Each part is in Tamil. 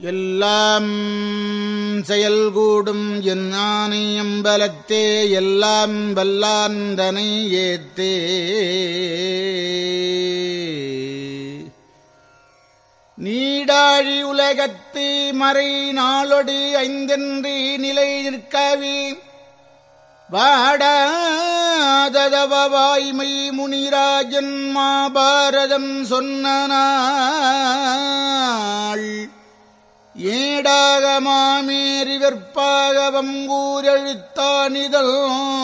எல்லாம் செயல்கூடும் என் ஆனை அம்பலத்தே எல்லாம் வல்லாந்தனை ஏத்தே நீடாழி உலகத்து மறை நாளொடு ஐந்தென்று நிலை நிற்கவே வாடாததவ வாய்மை முனிராஜன் மாபாரதம் சொன்ன நாள் ஏடாக மாமேறி வெற்பாக வங்கூரெழுத்தானிதழ்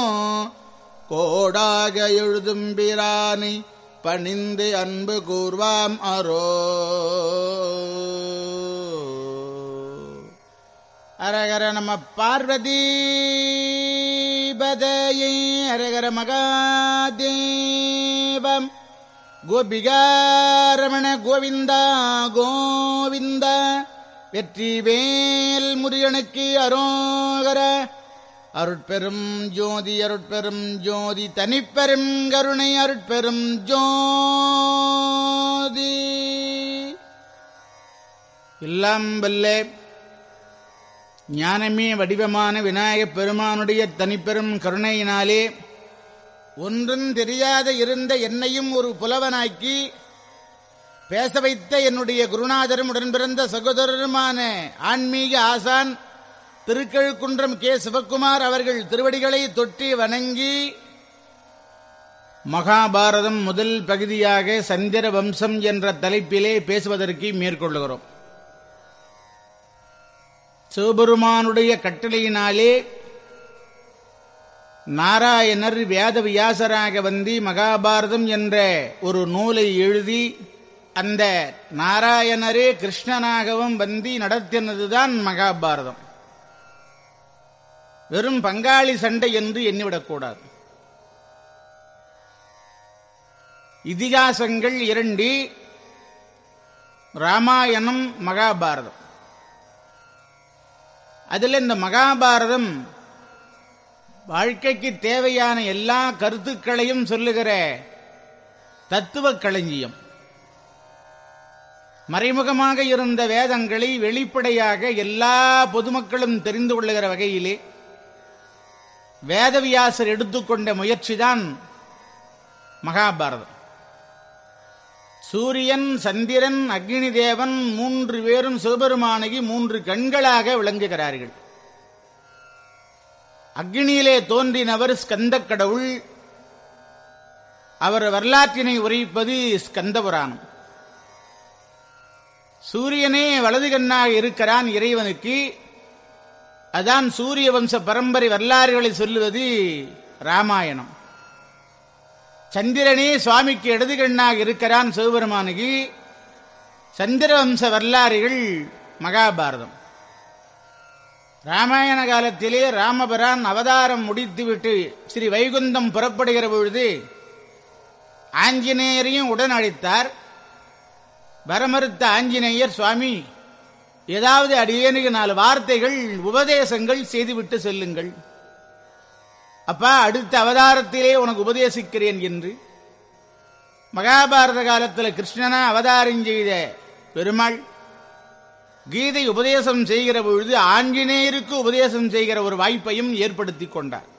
கோடாக எழுதும் பிரானை பணிந்து அன்பு கூர்வாம் அரோ அரகர நம பார்வதி பதையை அரகர மகாதேவம் கோபிகாரமண கோவிந்தா கோவிந்த வெற்றி வேல் முருகனுக்கு அரோகர அருட்பெரும் ஜோதி அருட்பெரும் ஜோதி தனிப்பெரும் கருணை அருட்பெரும் ஜோதி எல்லாம் வல்லே ஞானமே வடிவமான விநாயகப் பெருமானுடைய தனிப்பெரும் கருணையினாலே ஒன்றும் தெரியாத இருந்த என்னையும் ஒரு புலவனாக்கி பேச வைத்த என்னுடைய குருநாதரும் உடன் பிறந்த சகோதரருமான ஆன்மீக ஆசான் திருக்கழுக்குன்றம் கே சிவக்குமார் அவர்கள் திருவடிகளை தொட்டி வணங்கி மகாபாரதம் முதல் பகுதியாக சந்திர வம்சம் என்ற தலைப்பிலே பேசுவதற்கு மேற்கொள்ளுகிறோம் சிவபெருமானுடைய கட்டளையினாலே நாராயணர் வேத வியாசராக வந்து மகாபாரதம் என்ற ஒரு நூலை எழுதி அந்த நாராயணரே கிருஷ்ணனாகவும் வந்து நடத்தினதுதான் மகாபாரதம் வெறும் பங்காளி சண்டை என்று எண்ணிவிடக்கூடாது இதிகாசங்கள் இரண்டு ராமாயணம் மகாபாரதம் அதில் இந்த மகாபாரதம் வாழ்க்கைக்கு தேவையான எல்லா கருத்துக்களையும் சொல்லுகிற தத்துவ களஞ்சியம் மறைமுகமாக இருந்த வேதங்களை வெளிப்படையாக எல்லா பொதுமக்களும் தெரிந்து கொள்ளுகிற வகையிலே வேதவியாசர் எடுத்துக்கொண்ட முயற்சிதான் மகாபாரதம் சூரியன் சந்திரன் அக்னி தேவன் மூன்று பேரும் சிவபெருமானகி மூன்று கண்களாக விளங்குகிறார்கள் அக்னியிலே தோன்றினவர் ஸ்கந்த கடவுள் அவர் வரலாற்றினை உரைப்பது ஸ்கந்த புராணம் சூரியனே வலது கண்ணாக இருக்கிறான் இறைவனுக்கு அதான் சூரிய வம்ச பரம்பரை வரலாறுகளை சொல்லுவது ராமாயணம் சந்திரனே சுவாமிக்கு இடது கண்ணாக இருக்கிறான் சிவபெருமானுக்கு சந்திர வம்ச வரலாறுகள் மகாபாரதம் ராமாயண காலத்திலே ராமபிரான் அவதாரம் முடித்துவிட்டு ஸ்ரீ வைகுந்தம் புறப்படுகிற பொழுது ஆஞ்சநேயரையும் உடன் அழைத்தார் வரமறுத்த ஆஞ்சநேயர் சுவாமி ஏதாவது அடியேனுக்கு நாலு வார்த்தைகள் உபதேசங்கள் செய்துவிட்டு செல்லுங்கள் அப்பா அடுத்த அவதாரத்திலே உனக்கு உபதேசிக்கிறேன் என்று மகாபாரத காலத்தில் கிருஷ்ணனா அவதாரம் செய்த பெருமாள் கீதை உபதேசம் செய்கிற பொழுது ஆஞ்சநேயருக்கு உபதேசம் செய்கிற ஒரு வாய்ப்பையும் ஏற்படுத்தி கொண்டார்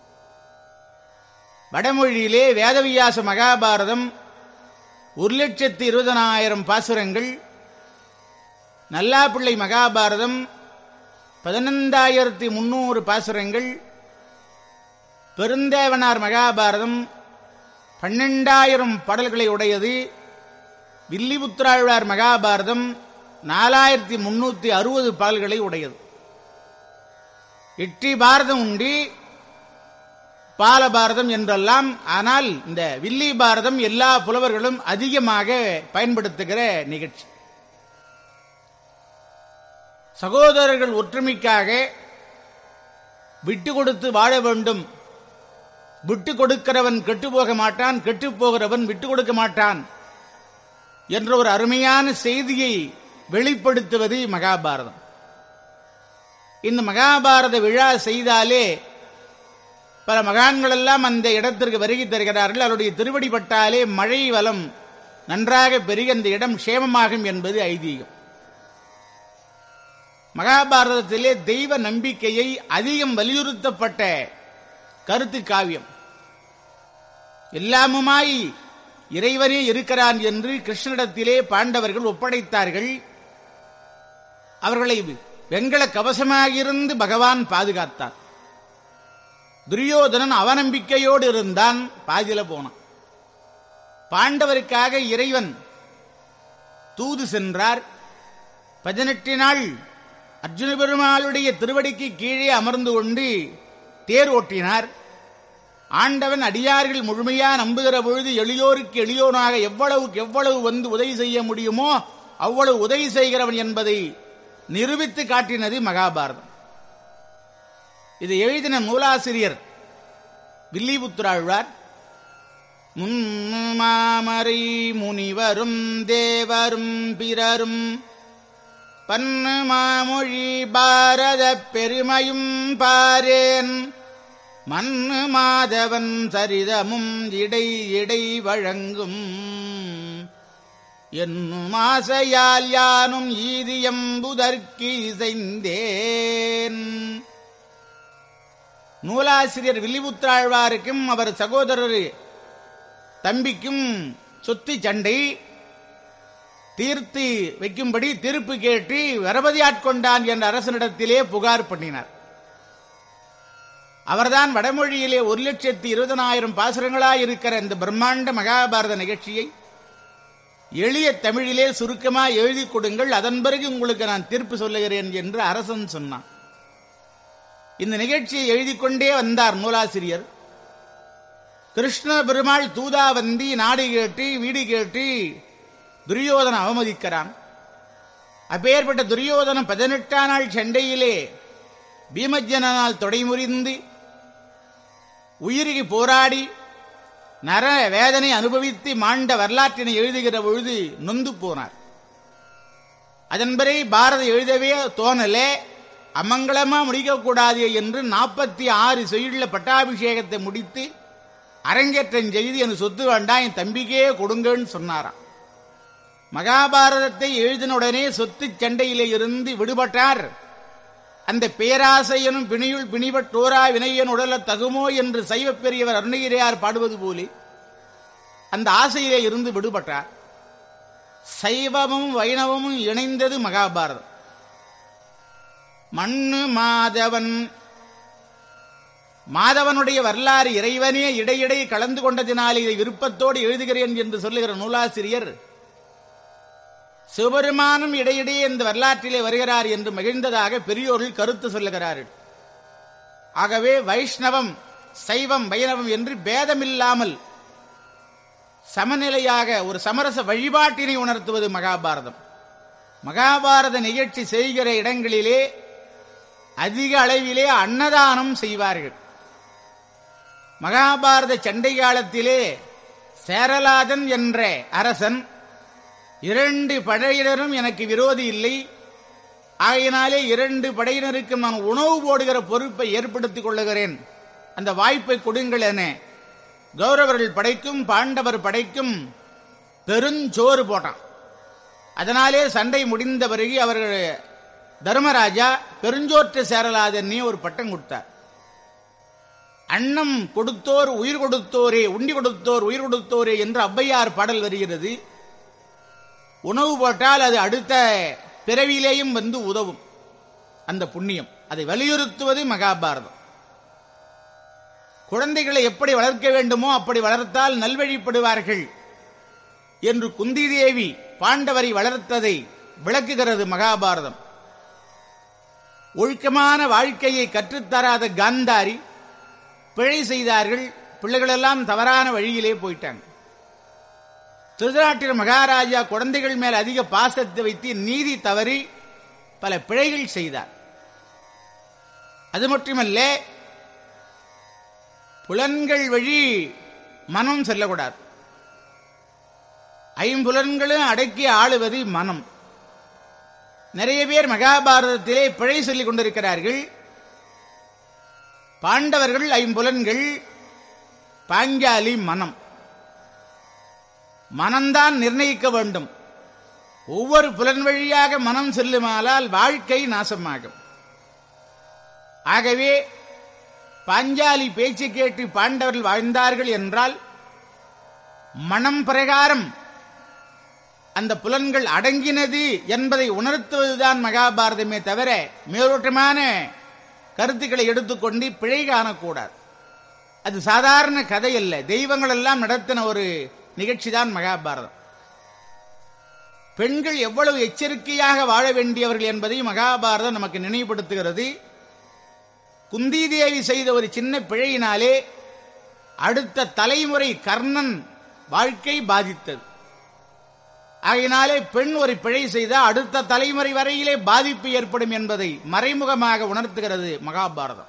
வடமொழியிலே வேதவியாச மகாபாரதம் ஒரு லட்சத்து இருபதனாயிரம் பாசுரங்கள் நல்லாப்பிள்ளை மகாபாரதம் பதினைந்தாயிரத்தி முன்னூறு பாசுரங்கள் பெருந்தேவனார் மகாபாரதம் பன்னெண்டாயிரம் பாடல்களை உடையது வில்லிபுத்திராழ்வார் மகாபாரதம் நாலாயிரத்தி முன்னூத்தி அறுபது பாடல்களை உடையது எட்டி பாரதம் உண்டு பாலபாரதம் என்றெல்லாம் ஆனால் இந்த வில்லி பாரதம் எல்லா புலவர்களும் அதிகமாக பயன்படுத்துகிற நிகழ்ச்சி சகோதரர்கள் ஒற்றுமைக்காக விட்டு கொடுத்து வாழ வேண்டும் விட்டு கொடுக்கிறவன் கெட்டு போக மாட்டான் கெட்டு போகிறவன் விட்டு கொடுக்க மாட்டான் என்ற ஒரு அருமையான செய்தியை வெளிப்படுத்துவது மகாபாரதம் இந்த மகாபாரத விழா செய்தாலே பல மகான்கள் எல்லாம் அந்த இடத்திற்கு வருகை தருகிறார்கள் அவருடைய திருவடி பட்டாலே மழை வளம் நன்றாக பெருகி அந்த இடம் க்ஷேமமாகும் என்பது ஐதீகம் மகாபாரதத்திலே தெய்வ நம்பிக்கையை அதிகம் வலியுறுத்தப்பட்ட கருத்து காவியம் எல்லாமுமாய் இறைவனே இருக்கிறான் என்று கிருஷ்ணனிடத்திலே பாண்டவர்கள் ஒப்படைத்தார்கள் அவர்களை வெண்கல கவசமாகிருந்து பகவான் பாதுகாத்தார் துரியோதனன் அவநம்பிக்கையோடு இருந்தான் பாதியில போனான் பாண்டவருக்காக இறைவன் தூது சென்றார் பதினெட்டு நாள் அர்ஜுன பெருமாளுடைய திருவடிக்கு கீழே அமர்ந்து கொண்டு தேர் ஓட்டினார் ஆண்டவன் அடியார்கள் முழுமையா நம்புகிற பொழுது எளியோருக்கு எளியோனாக எவ்வளவுக்கு எவ்வளவு வந்து உதவி செய்ய முடியுமோ அவ்வளவு உதவி செய்கிறவன் என்பதை நிரூபித்து காட்டினது மகாபாரதம் இது எழுதின நூலாசிரியர் வில்லிபுத்திராழ்வார் முன்மாமரை முனிவரும் தேவரும் பிறரும் பன்னு மாமொழி பாரத பெருமையும் பாரேன் மன்னு மாதவன் சரிதமும் இடை இடை வழங்கும் என்னும் ஆசையால் யானும் ஈதியம்புதற்கு இசைந்தேன் நூலாசிரியர் வில்லிபுத்தாழ்வாருக்கும் அவர் சகோதரர் தம்பிக்கும் சொத்து சண்டை தீர்த்து வைக்கும்படி தீர்ப்பு கேட்டு வரபதி ஆட்கொண்டான் என்ற அரசனிடத்திலே புகார் பண்ணினார் அவர்தான் வடமொழியிலே ஒரு லட்சத்தி இருபதனாயிரம் பாசுரங்களாய் இருக்கிற இந்த பிரம்மாண்ட மகாபாரத நிகழ்ச்சியை எளிய தமிழிலே சுருக்கமா எழுதி கொடுங்கள் அதன் பிறகு உங்களுக்கு நான் தீர்ப்பு சொல்லுகிறேன் என்று அரசன் சொன்னான் இந்த நிகழ்ச்சியை எழுதி கொண்டே வந்தார் நூலாசிரியர் கிருஷ்ண பெருமாள் தூதா வந்தி நாடு கேட்டு வீடு கேட்டு துரியோதன அவமதிக்கிறான் அப்பேற்பட்ட துரியோதனம் பதினெட்டாம் நாள் சண்டையிலே பீமஜனால் தொடைமுறிந்து உயிருக்கு போராடி நர வேதனை அனுபவித்து மாண்ட வரலாற்றினை எழுதுகிற பொழுது நொந்து போனார் அதன்படி பாரத எழுதவே தோணலே அமங்கலமா முடிக்கக்கூடாது என்று நாற்பத்தி ஆறு செய்யுள்ள பட்டாபிஷேகத்தை முடித்து அரங்கேற்றம் செய்து என் சொத்து வேண்டாம் என் தம்பிக்கே கொடுங்கன்னு சொன்னாராம் மகாபாரதத்தை எழுதினுடனே சொத்து சண்டையிலே இருந்து விடுபட்டார் அந்த பேராசையனும் பிணியுள் பிணிபட்டோரா வினையன் உடல தகுமோ என்று சைவ பெரியவர் அருணகிரியார் பாடுவது போலே அந்த ஆசையிலே இருந்து விடுபட்டார் சைவமும் வைணவமும் இணைந்தது மகாபாரதம் மண்ணு மாதவன் மாதவனுடைய வரலாறு இறைவனே இடையிடை கலந்து கொண்டதினால் இதை விருப்பத்தோடு எழுதுகிறேன் என்று சொல்லுகிற நூலாசிரியர் சிவபெருமானும் இடையிடையே இந்த வரலாற்றிலே வருகிறார் என்று மகிழ்ந்ததாக பெரியோர்கள் கருத்து சொல்லுகிறார்கள் ஆகவே வைஷ்ணவம் சைவம் வைணவம் என்று பேதமில்லாமல் சமநிலையாக ஒரு சமரச வழிபாட்டினை உணர்த்துவது மகாபாரதம் மகாபாரத நிகழ்ச்சி செய்கிற இடங்களிலே அதிக அளவிலே அன்னதானம் செய்வார்கள் மகாபாரத சண்டை காலத்திலே சேரலாதன் என்ற அரசன் இரண்டு படையினரும் எனக்கு விரோதி இல்லை ஆகையினாலே இரண்டு படையினருக்கும் நான் உணவு போடுகிற பொறுப்பை ஏற்படுத்திக் கொள்ளுகிறேன் அந்த வாய்ப்பை கொடுங்கள் என கௌரவர்கள் படைக்கும் பாண்டவர் படைக்கும் பெருஞ்சோறு போட்டான் அதனாலே சண்டை முடிந்த பிறகு அவர்கள் தர்மராஜா பெருஞ்சோற்று சேரலாதன்னே ஒரு பட்டம் கொடுத்தார் அன்னம் கொடுத்தோர் உயிர் கொடுத்தோரே உண்டி கொடுத்தோர் உயிர் கொடுத்தோரே என்று ஔவையார் பாடல் வருகிறது உணவு போட்டால் அது அடுத்த பிறவியிலேயும் வந்து உதவும் அந்த புண்ணியம் அதை வலியுறுத்துவது மகாபாரதம் குழந்தைகளை எப்படி வளர்க்க வேண்டுமோ அப்படி வளர்த்தால் நல்வழிப்படுவார்கள் என்று குந்தி தேவி பாண்டவரை வளர்த்ததை விளக்குகிறது மகாபாரதம் ஒழுக்கமான வாழ்க்கையை கற்றுத்தராத காந்தாரி பிழை செய்தார்கள் பிள்ளைகளெல்லாம் தவறான வழியிலே போயிட்டாங்க திருதராட்டிர மகாராஜா குழந்தைகள் மேல் அதிக பாசத்தை வைத்து நீதி தவறி பல பிழைகள் செய்தார் அது மட்டுமல்ல புலன்கள் வழி மனம் செல்லக்கூடாது ஐம்புலன்களும் அடக்கி ஆளுவது மனம் நிறைய பேர் மகாபாரதத்திலே பிழை சொல்லிக் கொண்டிருக்கிறார்கள் பாண்டவர்கள் ஐம்புலன்கள் பாஞ்சாலி மனம் மனம்தான் நிர்ணயிக்க வேண்டும் ஒவ்வொரு புலன் வழியாக மனம் செல்லுமானால் வாழ்க்கை நாசமாகும் ஆகவே பாஞ்சாலி பேச்சு கேட்டு பாண்டவர்கள் வாழ்ந்தார்கள் என்றால் மனம் பிரகாரம் அந்த புலன்கள் அடங்கினது என்பதை உணர்த்துவதுதான் மகாபாரதமே தவிர மேலோட்டமான கருத்துக்களை எடுத்துக்கொண்டு பிழை காணக்கூடாது அது சாதாரண கதை அல்ல தெய்வங்கள் எல்லாம் நடத்தின ஒரு நிகழ்ச்சி தான் மகாபாரதம் பெண்கள் எவ்வளவு எச்சரிக்கையாக வாழ வேண்டியவர்கள் என்பதை மகாபாரதம் நமக்கு நினைவுபடுத்துகிறது குந்தி தேவி செய்த ஒரு சின்ன பிழையினாலே அடுத்த தலைமுறை கர்ணன் வாழ்க்கை பாதித்தது ஆகையினாலே பெண் ஒரு பிழை செய்தால் அடுத்த தலைமுறை வரையிலே பாதிப்பு ஏற்படும் என்பதை மறைமுகமாக உணர்த்துகிறது மகாபாரதம்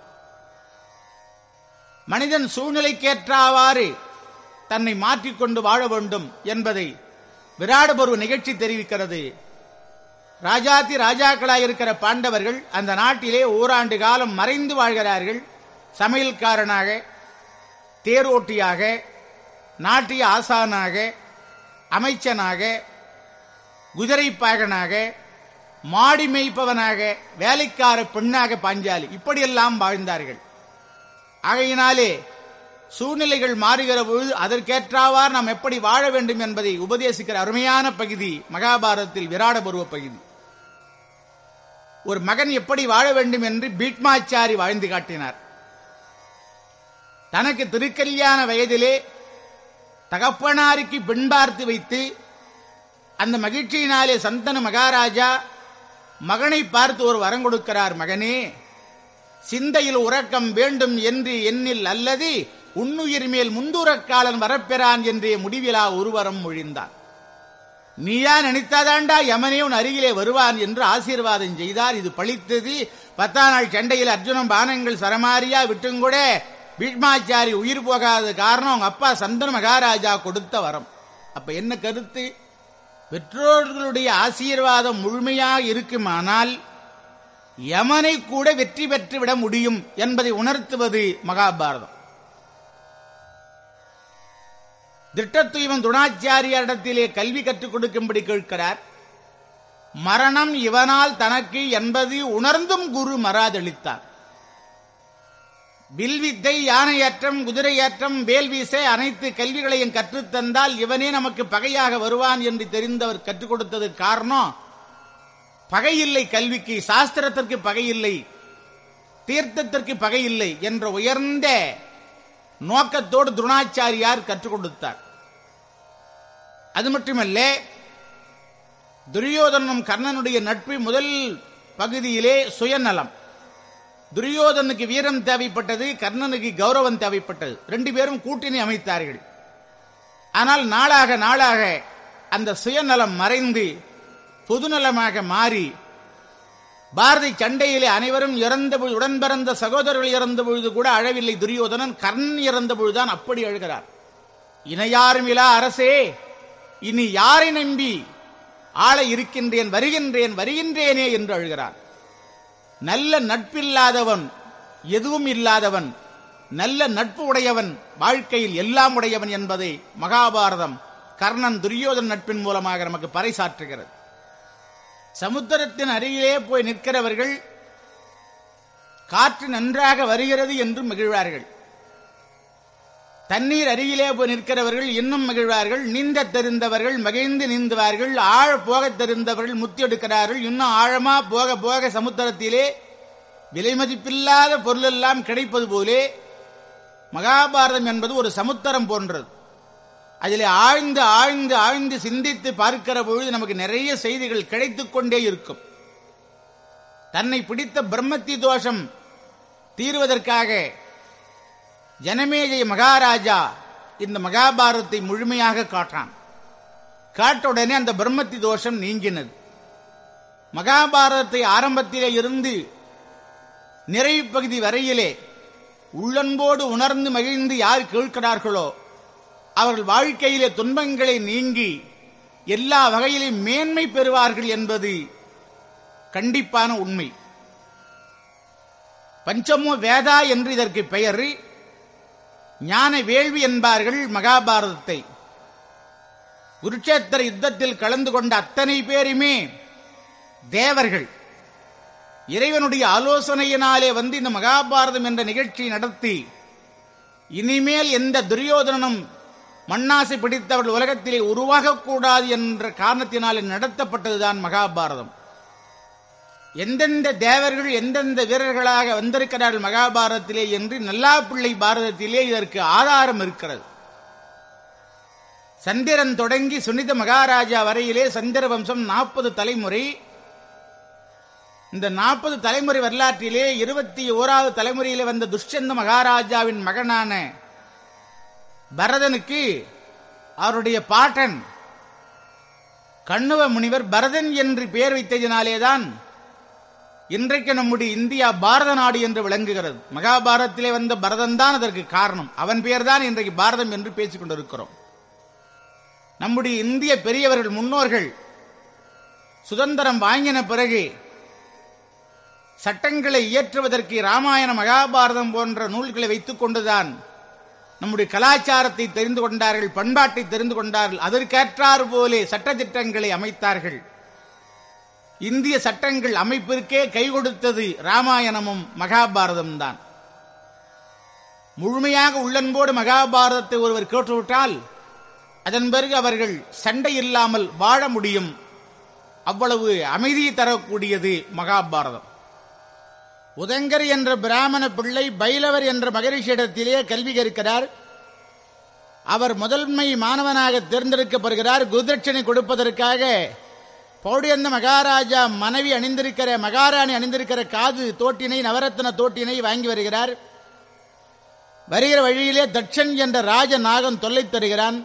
மனிதன் சூழ்நிலைக்கேற்றாவாறு தன்னை மாற்றிக்கொண்டு வாழ வேண்டும் என்பதை விராடபருவ நிகழ்ச்சி தெரிவிக்கிறது ராஜாதி ராஜாக்களாய் இருக்கிற பாண்டவர்கள் அந்த நாட்டிலே ஓராண்டு காலம் மறைந்து வாழ்கிறார்கள் சமையல்காரனாக தேரோட்டியாக நாட்டிய ஆசானாக அமைச்சனாக குதிரைப்பாகனாக மாடி மேய்ப்பவனாக வேலைக்கார பெண்ணாக பாஞ்சாலி இப்படியெல்லாம் வாழ்ந்தார்கள் ஆகையினாலே சூழ்நிலைகள் மாறுகிற பொழுது அதற்கேற்றாவார் நாம் எப்படி வாழ வேண்டும் என்பதை உபதேசிக்கிற அருமையான பகுதி மகாபாரதத்தில் விராட பருவ பகுதி ஒரு மகன் எப்படி வாழ வேண்டும் என்று பீட்மாச்சாரி வாழ்ந்து காட்டினார் தனக்கு திருக்கல்யாண வயதிலே தகப்பனாருக்கு பெண் பார்த்து வைத்து அந்த மகிழ்ச்சியினாலே சந்தன மகாராஜா மகனை பார்த்து ஒரு வரம் கொடுக்கிறார் மகனே சிந்தையில் உறக்கம் வேண்டும் என்று எண்ணில் அல்லது உன்னுயிர் மேல் முந்துரக்காலன் வரப்பெறான் என்றே முடிவிலா ஒருவரம் மொழிந்தான் நீயா நினைத்தாதாண்டா யமனே உன் அருகிலே வருவான் என்று ஆசீர்வாதம் செய்தார் இது பழித்தது பத்தாம் நாள் சண்டையில் அர்ஜுனன் பானங்கள் சரமாரியா விட்டுங்கூட பீஷ்மாச்சாரி உயிர் போகாத காரணம் அவங்க அப்பா சந்தன மகாராஜா கொடுத்த வரம் அப்ப என்ன கருத்து பெற்றோர்களுடைய ஆசீர்வாதம் முழுமையாக இருக்குமானால் யமனை கூட வெற்றி பெற்று விட முடியும் என்பதை உணர்த்துவது மகாபாரதம் திட்டத்துவன் துணாச்சாரியாரிடத்திலே கல்வி கற்றுக் கொடுக்கும்படி கேட்கிறார் மரணம் இவனால் தனக்கு என்பது உணர்ந்தும் குரு மராதளித்தார் வில்வித்தை யானையேற்றம் குதிரையேற்றம் வேல்வீச அனைத்து கல்விகளையும் கற்றுத்தந்தால் இவனே நமக்கு பகையாக வருவான் என்று தெரிந்தவர் கற்றுக் கொடுத்தது காரணம் பகையில்லை கல்விக்கு சாஸ்திரத்திற்கு பகையில்லை தீர்த்தத்திற்கு பகையில்லை என்ற உயர்ந்த நோக்கத்தோடு துரோணாச்சாரியார் கற்றுக் கொடுத்தார் அது மட்டுமல்ல துரியோதனும் கர்ணனுடைய நட்பு முதல் பகுதியிலே சுயநலம் துரியோதனுக்கு வீரம் தேவைப்பட்டது கர்ணனுக்கு கௌரவம் தேவைப்பட்டது ரெண்டு பேரும் கூட்டணி அமைத்தார்கள் ஆனால் நாளாக நாளாக அந்த சுயநலம் மறைந்து பொதுநலமாக மாறி பாரதி சண்டையிலே அனைவரும் இறந்த பொழுது உடன் பிறந்த சகோதரர்கள் இறந்த பொழுது கூட அழவில்லை துரியோதனன் கர்ணன் இறந்த பொழுதுதான் அப்படி அழுகிறார் இணையாரும் இலா அரசே இனி யாரை நம்பி ஆள இருக்கின்றேன் வருகின்றேன் வருகின்றேனே என்று அழுகிறார் நல்ல நட்பில்லாதவன் எதுவும் இல்லாதவன் நல்ல நட்பு உடையவன் வாழ்க்கையில் எல்லாம் உடையவன் என்பதை மகாபாரதம் கர்ணன் துரியோதன் நட்பின் மூலமாக நமக்கு பறைசாற்றுகிறது சமுத்திரத்தின் அருகிலே போய் நிற்கிறவர்கள் காற்று நன்றாக வருகிறது என்று மகிழ்வார்கள் தண்ணீர் அருகிலே போய் நிற்கிறவர்கள் இன்னும் மகிழ்வார்கள் நீந்த தெரிந்தவர்கள் மகிழ்ந்து நீந்துவார்கள் ஆழ போக தெரிந்தவர்கள் முத்தி எடுக்கிறார்கள் இன்னும் ஆழமா போக போக சமுத்திரத்திலே விலை மதிப்பில்லாத பொருள் எல்லாம் கிடைப்பது போலே மகாபாரதம் என்பது ஒரு சமுத்திரம் போன்றது அதில் ஆழ்ந்து ஆழ்ந்து ஆழ்ந்து சிந்தித்து பார்க்கிற பொழுது நமக்கு நிறைய செய்திகள் கிடைத்துக் கொண்டே இருக்கும் தன்னை பிடித்த பிரம்மத்தி தோஷம் தீர்வதற்காக ஜனமேஜய மகாராஜா இந்த மகாபாரதத்தை முழுமையாக காட்டான் காட்ட உடனே அந்த பிரம்மத்தி தோஷம் நீங்கினது மகாபாரதத்தை ஆரம்பத்திலே இருந்து நிறைவு பகுதி வரையிலே உள்ளன்போடு உணர்ந்து மகிழ்ந்து யார் கேட்கிறார்களோ அவர்கள் வாழ்க்கையிலே துன்பங்களை நீங்கி எல்லா வகையிலும் மேன்மை பெறுவார்கள் என்பது கண்டிப்பான உண்மை பஞ்சமோ வேதா என்று இதற்கு பெயர் ஞான வேள்வி என்பார்கள் மகாபாரதத்தை குருட்சேத்திர யுத்தத்தில் கலந்து கொண்ட அத்தனை பேருமே தேவர்கள் இறைவனுடைய ஆலோசனையினாலே வந்து இந்த மகாபாரதம் என்ற நிகழ்ச்சி நடத்தி இனிமேல் எந்த துரியோதனனும் மண்ணாசை பிடித்தவர்கள் உலகத்திலே உருவாகக்கூடாது என்ற காரணத்தினாலே நடத்தப்பட்டதுதான் மகாபாரதம் எந்தெந்த தேவர்கள் எந்தெந்த வீரர்களாக வந்திருக்கிறார்கள் மகாபாரதத்திலே என்று நல்லாப்பிள்ளை பாரதத்திலே இதற்கு ஆதாரம் இருக்கிறது சந்திரன் தொடங்கி சுனித மகாராஜா வரையிலே சந்திர வம்சம் நாற்பது தலைமுறை இந்த நாற்பது தலைமுறை வரலாற்றிலே இருபத்தி ஓராவது தலைமுறையிலே வந்த துஷ்யந்த மகாராஜாவின் மகனான பரதனுக்கு அவருடைய பாட்டன் கண்ணுவ முனிவர் பரதன் என்று பெயர் வைத்ததினாலேதான் இன்றைக்கு நம்முடைய இந்தியா பாரத நாடு என்று விளங்குகிறது மகாபாரதத்திலே வந்த பரதன் தான் அதற்கு காரணம் அவன் பெயர்தான் இன்றைக்கு பாரதம் என்று பேசிக் கொண்டிருக்கிறோம் நம்முடைய இந்திய பெரியவர்கள் முன்னோர்கள் சுதந்திரம் வாங்கின பிறகு சட்டங்களை இயற்றுவதற்கு ராமாயண மகாபாரதம் போன்ற நூல்களை வைத்துக் கொண்டுதான் நம்முடைய கலாச்சாரத்தை தெரிந்து கொண்டார்கள் பண்பாட்டை தெரிந்து கொண்டார்கள் அதற்கேற்றாறு போலே சட்டத்திட்டங்களை அமைத்தார்கள் இந்திய சட்டங்கள் அமைப்பிற்கே கை கொடுத்தது ராமாயணமும் மகாபாரதம் தான் முழுமையாக உள்ளன்போடு மகாபாரதத்தை ஒருவர் கேட்டுவிட்டால் அதன் பிறகு அவர்கள் சண்டை இல்லாமல் வாழ முடியும் அவ்வளவு அமைதியை தரக்கூடியது மகாபாரதம் உதங்கர் என்ற பிராமண பிள்ளை பைலவர் என்ற மகரிஷியிடத்திலே கல்வி கற்கிறார் அவர் முதன்மை மாணவனாக தேர்ந்தெடுக்கப்படுகிறார் குருதட்சணை கொடுப்பதற்காக பௌடியந்த மகாராஜா மனைவி அணிந்திருக்கிற மகாராணி அணிந்திருக்கிற காது தோட்டினை நவரத்ன தோட்டினை வாங்கி வருகிறார் வருகிற வழியிலே தட்சன் என்ற ராஜ நாகம் தொல்லை தருகிறான்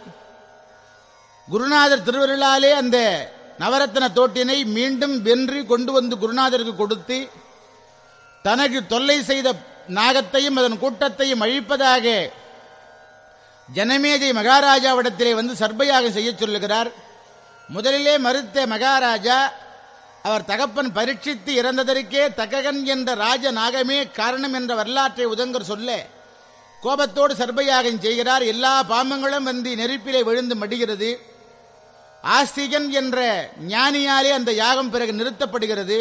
குருநாதர் திருவருளாலே அந்த நவரத்ன தோட்டினை மீண்டும் வென்று கொண்டு வந்து குருநாதருக்கு கொடுத்து தனக்கு தொல்லை செய்த நாகத்தையும் அதன் கூட்டத்தையும் அழிப்பதாக ஜனமேஜை மகாராஜாவிடத்திலே வந்து சர்பயாக செய்ய சொல்லுகிறார் முதலிலே மறுத்த மகாராஜா அவர் தகப்பன் பரீட்சித்து இறந்ததற்கே தககன் என்ற ராஜ நாகமே காரணம் என்ற வரலாற்றை உதங்கர் சொல்ல கோபத்தோடு சர்பயாகம் செய்கிறார் எல்லா பாம்பங்களும் வந்து நெருப்பிலே விழுந்து மடிகிறது ஆஸ்திகன் என்ற ஞானியாலே அந்த யாகம் பிறகு நிறுத்தப்படுகிறது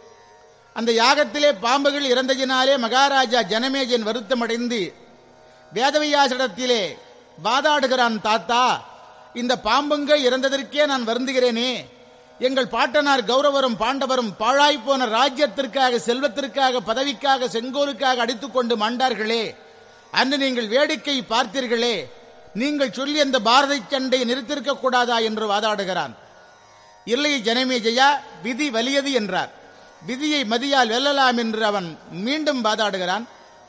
அந்த யாகத்திலே பாம்புகள் இறந்ததினாலே மகாராஜா ஜனமேஜன் வருத்தமடைந்து வேதவியாசிடத்திலே வாதாடுகிறான் தாத்தா இந்த பாம்புங்க இறந்ததற்கே நான் வருந்துகிறேனே எங்கள் பாட்டனார் கௌரவரும் பாண்டவரும் பாழாய்ப்போன ராஜ்யத்திற்காக செல்வத்திற்காக பதவிக்காக செங்கோலுக்காக அடித்துக்கொண்டு மாண்டார்களே அன்று நீங்கள் வேடிக்கை பார்த்தீர்களே நீங்கள் சொல்லி அந்த பாரத சண்டையை நிறுத்திருக்க கூடாதா என்று வாதாடுகிறான் இல்லை ஜனமேஜயா விதி வலியது என்றார் விதியை மதியால் வெல்லலாம் என்று அவன் மீண்டும் வாதாடுகிறான்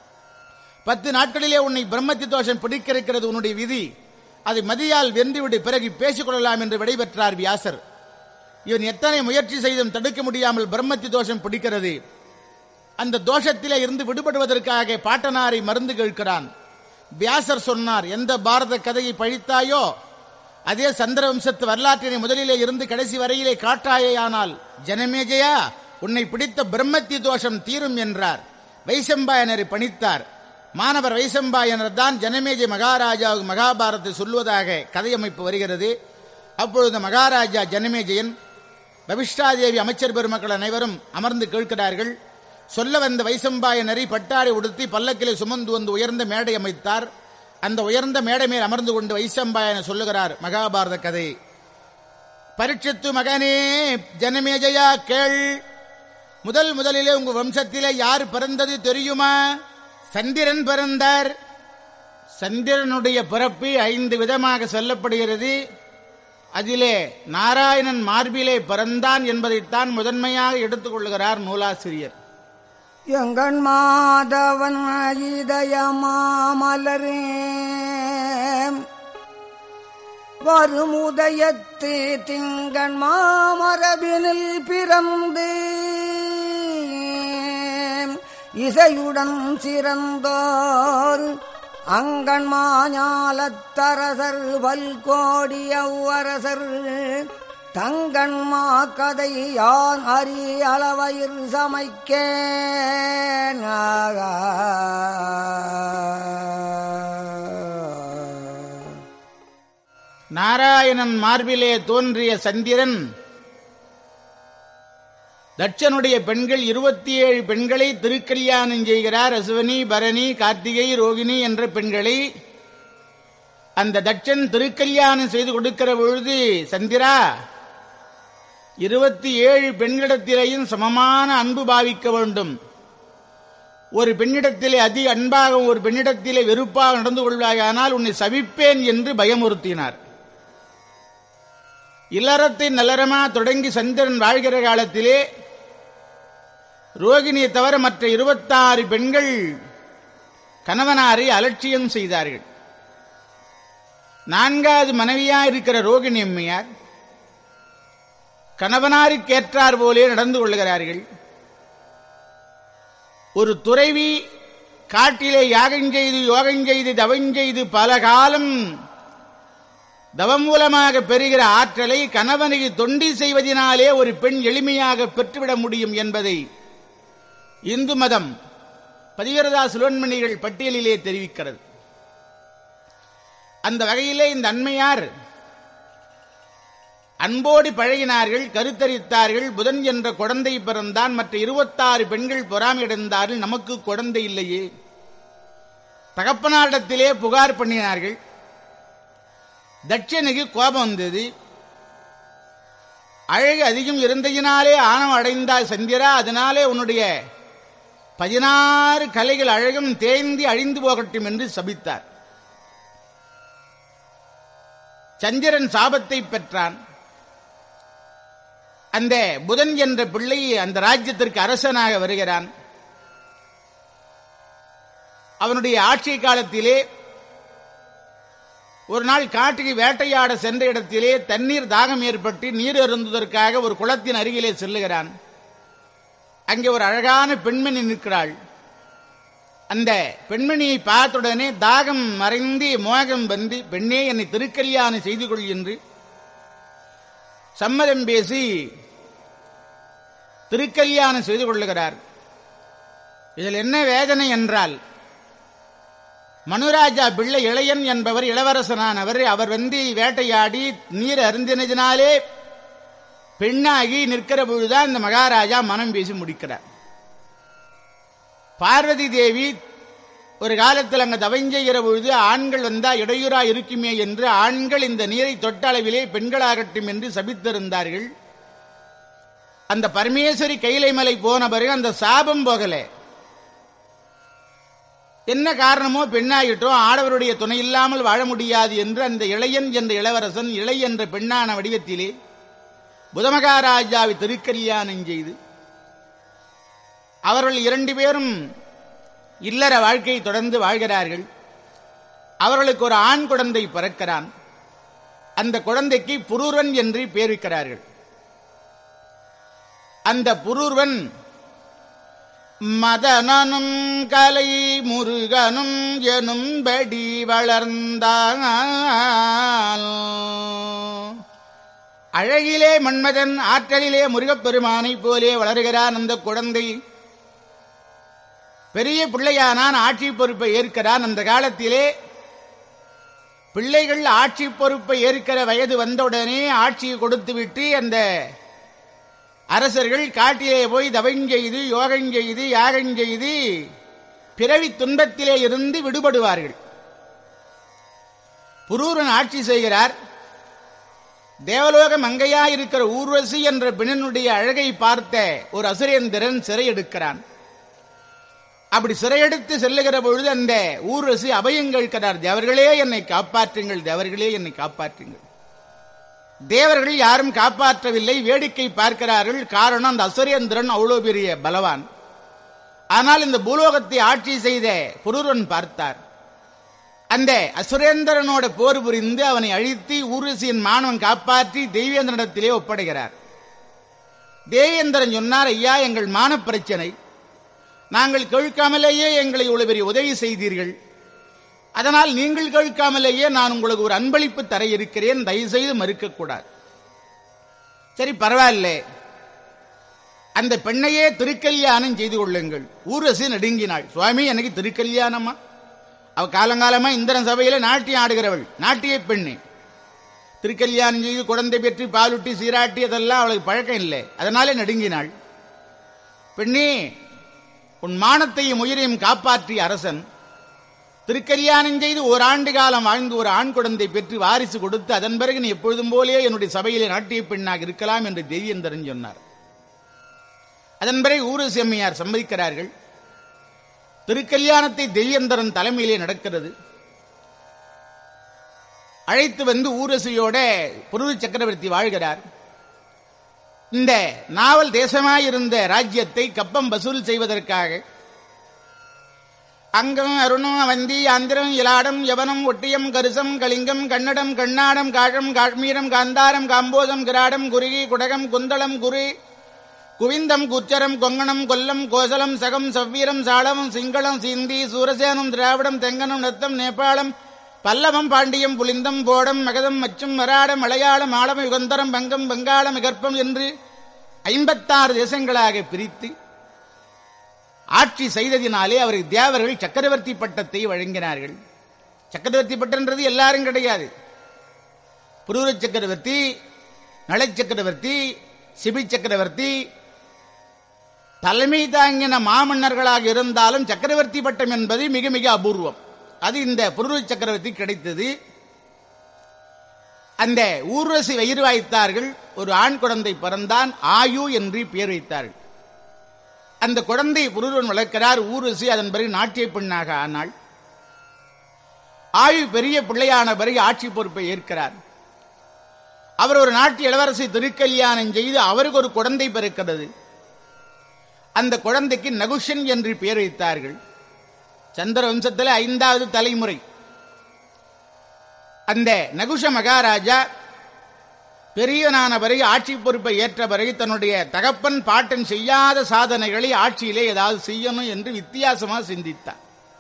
பத்து நாட்களிலே உன்னை பிரம்மத்தி தோஷம் பிடிக்க இருக்கிறது உன்னுடைய விதி அதை மதியால் வென்றுவிடு பிறகு பேசிக்கொள்ளலாம் என்று விடைபெற்றார் வியாசர் இவன் எத்தனை முயற்சி செய்தும் தடுக்க முடியாமல் பிரம்மத்தி தோஷம் பிடிக்கிறது அந்த தோஷத்திலே இருந்து விடுபடுவதற்காக பாட்டனாரை மருந்து கேட்கிறான் வியாசர் சொன்னார் எந்த பாரத கதையை பழித்தாயோ அதே சந்திர வம்சத்து வரலாற்றினை முதலிலே இருந்து கடைசி வரையிலே காட்டாயேயானால் ஜனமேஜயா உன்னை பிடித்த பிரம்மத்தி தோஷம் தீரும் என்றார் வைசம்பாயனரை பணித்தார் மாணவர் வைசம்பாயனர் தான் ஜனமேஜை மகாராஜாவுக்கு மகாபாரத்தை சொல்வதாக கதையமைப்பு வருகிறது அப்பொழுது மகாராஜா ஜனமேஜயன் பவிஷ்டாதேவி அமைச்சர் பெருமக்கள் அனைவரும் அமர்ந்து கேட்கிறார்கள் சொல்ல வந்த வைசம்பாயனரை பட்டாரை உடுத்தி பல்லக்கிலே சுமந்து வந்து உயர்ந்த மேடை அமைத்தார் அந்த உயர்ந்த மேடை மேல் அமர்ந்து கொண்டு வைசம்பாயன சொல்லுகிறார் மகாபாரத கதை பரீட்சித்து மகனே ஜனமேஜயா கேள் முதல் முதலிலே உங்க வம்சத்திலே யார் பிறந்தது தெரியுமா சந்திரன் பிறந்தார் சந்திரனுடைய பிறப்பு ஐந்து விதமாக சொல்லப்படுகிறது அதிலே நாராயணன் மார்பிலே பிறந்தான் என்பதைத்தான் முதன்மையாக எடுத்துக்கொள்கிறார் நூலாசிரியர் எங்கண் மாதவன் இதயமாமலரே வருமுதயத்து திங்கண் மாமரபினில் பிறந்து இசையுடன் சிறந்தோர் அங்கண் மாஞாலத்தரசர் வல்கோடி அவ்வரசர் தங்கண்மா கதை யான் அறி அளவயிர் சமைக்கேன் நாராயணன் மார்பிலே தோன்றிய சந்திரன் தட்சனுடைய பெண்கள் இருபத்தி ஏழு பெண்களை திருக்கல்யாணம் செய்கிறார் அசுவனி பரணி கார்த்திகை ரோகிணி என்ற பெண்களை அந்த தட்சன் திருக்கல்யாணம் செய்து கொடுக்கிற பொழுது சந்திரா இருபத்தி ஏழு பெண்களிடத்திலேயும் சமமான அன்பு பாவிக்க வேண்டும் ஒரு பெண்ணிடத்திலே அதி அன்பாக ஒரு பெண்ணிடத்திலே வெறுப்பாக நடந்து கொள்வாயானால் உன்னை சபிப்பேன் என்று பயமுறுத்தினார் இல்லறத்தை நல்லறமா தொடங்கி சந்திரன் வாழ்கிற காலத்திலே ரோகிணியை தவிர மற்ற இருபத்தாறு பெண்கள் கணவனாரை அலட்சியம் செய்தார்கள் நான்காவது மனைவியா இருக்கிற ரோகிணி அம்மையார் கணவனாருக்கு ஏற்றார் போலே நடந்து கொள்கிறார்கள் ஒரு துறைவி காட்டிலே யாகம் செய்து யோகம் செய்து தவம் செய்து பல காலம் தவம் மூலமாக பெறுகிற ஆற்றலை கணவனுக்கு தொண்டி செய்வதனாலே ஒரு பெண் எளிமையாக பெற்றுவிட முடியும் என்பதை இந்து மதம் பதிவிரதா சுலோன்மணிகள் பட்டியலிலே தெரிவிக்கிறது அந்த வகையிலே இந்த அண்மையார் அன்போடு பழகினார்கள் கருத்தரித்தார்கள் புதன் என்ற குழந்தை பிறந்தான் மற்ற இருபத்தாறு பெண்கள் பொறாமையடைந்தார்கள் நமக்கு குழந்தை இல்லையே தகப்பனாரிடத்திலே புகார் பண்ணினார்கள் தட்சனுக்கு கோபம் வந்தது அழகு அதிகம் இருந்ததினாலே ஆணவம் அடைந்தாய் சந்திரா அதனாலே உன்னுடைய பதினாறு கலைகள் அழகும் தேய்ந்து அழிந்து போகட்டும் என்று சபித்தார் சந்திரன் சாபத்தை பெற்றான் அந்த புதன் என்ற பிள்ளை அந்த ராஜ்யத்திற்கு அரசனாக வருகிறான் அவனுடைய ஆட்சி காலத்திலே ஒரு நாள் காட்டுக்கு வேட்டையாட சென்ற இடத்திலே தண்ணீர் தாகம் ஏற்பட்டு நீர் அருந்துவதற்காக ஒரு குளத்தின் அருகிலே செல்லுகிறான் அங்கே ஒரு அழகான பெண்மணி நிற்கிறாள் அந்த பெண்மணியை பார்த்தவுடனே தாகம் மறைந்து மோகம் வந்து பெண்ணே என்னை திருக்கல்யாணம் செய்து கொள் என்று சம்மதம் பேசி திருக்கல்யாணம் செய்து கொள்ளுகிறார் இதில் என்ன வேதனை என்றால் மனுராஜா பிள்ளை இளையன் என்பவர் இளவரசனானவர் அவர் வந்து வேட்டையாடி நீர் அருந்தினதினாலே பெண்ணாகி நிற்கிற பொழுதுதான் இந்த மகாராஜா மனம் பேசி முடிக்கிறார் பார்வதி தேவி ஒரு காலத்தில் அங்கு தவஞ்செய்கிற பொழுது ஆண்கள் வந்தா இடையூறா இருக்குமே என்று ஆண்கள் இந்த நீரை தொட்ட அளவிலே பெண்களாகட்டும் என்று சபித்திருந்தார்கள் அந்த பரமேஸ்வரி கைலைமலை போன பிறகு அந்த சாபம் போகல என்ன காரணமோ பெண்ணாயிட்டோம் ஆடவருடைய துணை இல்லாமல் வாழ முடியாது என்று அந்த இளையன் என்ற இளவரசன் இளை என்ற பெண்ணான வடிவத்திலே புதமகாராஜாவை திருக்கல்யாணம் செய்து அவர்கள் இரண்டு பேரும் இல்லற வாழ்க்கையை தொடர்ந்து வாழ்கிறார்கள் அவர்களுக்கு ஒரு ஆண் குழந்தை பிறக்கிறான் அந்த குழந்தைக்கு புரூரன் என்று பேர் வைக்கிறார்கள் அந்த புரூர்வன் மதனனும் கலை முருகனும் எனும்படி வளர்ந்தான் அழகிலே மன்மதன் ஆற்றலிலே முருகப்பெருமானைப் போலே வளர்கிறான் அந்த குழந்தை பெரிய பிள்ளையானான் ஆட்சி பொறுப்பை ஏற்கிறான் அந்த காலத்திலே பிள்ளைகள் ஆட்சி பொறுப்பை ஏற்கிற வயது வந்தவுடனே ஆட்சியை கொடுத்துவிட்டு அந்த அரசர்கள் காட்டிலே போய் தவஞ்செய்து யோகஞ்செய்து யாகஞ்செய்து பிறவி துன்பத்திலே இருந்து விடுபடுவார்கள் புரூரன் ஆட்சி செய்கிறார் தேவலோக மங்கையா இருக்கிற ஊர்வசி என்ற பெண்ணினுடைய அழகை பார்த்த ஒரு அசுரேந்திரன் சிறை எடுக்கிறான் அப்படி சிறையெடுத்து செல்லுகிற பொழுது அந்த ஊர்வசி அபயம் கேட்கிறார் தேவர்களே என்னை காப்பாற்றுங்கள் தேவர்களே என்னை காப்பாற்றுங்கள் தேவர்கள் யாரும் காப்பாற்றவில்லை வேடிக்கை பார்க்கிறார்கள் காரணம் அந்த அசுரேந்திரன் அவ்வளோ பெரிய பலவான் ஆனால் இந்த பூலோகத்தை ஆட்சி செய்த புருரன் பார்த்தார் அந்த அசுரேந்திரனோட போர் புரிந்து அவனை அழித்து ஊர்வசியின் மாணவன் காப்பாற்றி தெய்வேந்திரனிடத்திலே ஒப்படைகிறார் தேவேந்திரன் சொன்னார் ஐயா எங்கள் மான பிரச்சனை நாங்கள் கேட்காமலேயே எங்களை இவ்வளவு பெரிய உதவி செய்தீர்கள் அதனால் நீங்கள் கேட்காமலேயே நான் உங்களுக்கு ஒரு அன்பளிப்பு தர இருக்கிறேன் தயவுசெய்து மறுக்கக்கூடாது சரி பரவாயில்ல அந்த பெண்ணையே திருக்கல்யாணம் செய்து கொள்ளுங்கள் ஊரசி நடுங்கினாள் சுவாமி எனக்கு திருக்கல்யாணமா அவ காலங்காலமா இந்திரன் சபையில நாட்டியம் ஆடுகிறவள் நாட்டிய பெண்ணு திருக்கல்யாணம் செய்து குழந்தை பெற்று பாலுட்டி சீராட்டி அதெல்லாம் அவளுக்கு பழக்கம் இல்லை அதனாலே நடுங்கினாள் பெண்ணே உன் மானத்தையும் உயிரையும் காப்பாற்றிய அரசன் திருக்கல்யாணம் செய்து ஓராண்டு காலம் வாழ்ந்து ஒரு ஆண் குழந்தை பெற்று வாரிசு கொடுத்து அதன் பிறகு நீ எப்பொழுதும் போலே என்னுடைய சபையிலே நாட்டிய பெண்ணாக இருக்கலாம் என்று தெய்வந்தரன் சொன்னார் அதன் பிறகு ஊரசி அம்மையார் சம்மதிக்கிறார்கள் திருக்கல்யாணத்தை தெய்வந்தரன் தலைமையிலே நடக்கிறது அழைத்து வந்து ஊரசியோட புருது சக்கரவர்த்தி வாழ்கிறார் இந்த நாவல் தேசமாயிருந்த ராஜ்யத்தை கப்பம் வசூல் செய்வதற்காக அங்கம் அருணம் அவந்தி ஆந்திரம் இலாடம் யவனம் ஒட்டியம் கருசம் கலிங்கம் கன்னடம் கண்ணாடம் காழம் காஷ்மீரம் காந்தாரம் காம்போதம் கிராடம் குருகி குடகம் குந்தளம் குரு குவிந்தம் குச்சரம் கொங்கணம் கொல்லம் கோசலம் சகம் சவ்வீரம் சாளவம் சிங்களம் சிந்தி சூரசேனம் திராவிடம் தெங்கனம் நத்தம் நேபாளம் பல்லவம் பாண்டியம் புலிந்தம் போடம் மகதம் மச்சும் மராடம் மலையாளம் ஆழம் யுகந்தரம் பங்கம் வங்காளம் மிகற்பம் என்று ஐம்பத்தாறு தேசங்களாக பிரித்து ஆட்சி செய்ததினாலே அவருக்கு தேவர்கள் சக்கரவர்த்தி பட்டத்தை வழங்கினார்கள் சக்கரவர்த்தி பட்டன்றது எல்லாரும் கிடையாது புரூர சக்கரவர்த்தி நலை சக்கரவர்த்தி சிபி சக்கரவர்த்தி தலைமை தாங்கின மாமன்னர்களாக இருந்தாலும் சக்கரவர்த்தி பட்டம் என்பது மிக மிக அபூர்வம் அது இந்த புரூர சக்கரவர்த்தி கிடைத்தது அந்த ஊர்வசி வயிறு வாய்த்தார்கள் ஒரு ஆண் குழந்தை பிறந்தான் ஆயு என்று பெயர் வைத்தார்கள் அந்த குழந்தை புருவன் வளர்க்கிறார் ஊர்வசி அதன் பிறகு நாட்டிய பெண்ணாக ஆனாள் ஆயு பெரிய பிள்ளையான பிறகு ஆட்சி பொறுப்பை ஏற்கிறார் அவர் ஒரு நாட்டு இளவரசி திருக்கல்யாணம் செய்து அவருக்கு ஒரு குழந்தை பிறக்கிறது அந்த குழந்தைக்கு நகுஷன் என்று பெயர் வைத்தார்கள் சந்திர வம்சத்தில் ஐந்தாவது தலைமுறை அந்த நகுஷ மகாராஜா பெரியவனான பிறகு ஆட்சி பொறுப்பை ஏற்ற பிறகு தன்னுடைய தகப்பன் பாட்டன் செய்யாத சாதனைகளை ஆட்சியிலே ஏதாவது செய்யணும் என்று வித்தியாசமாக சிந்தித்தார்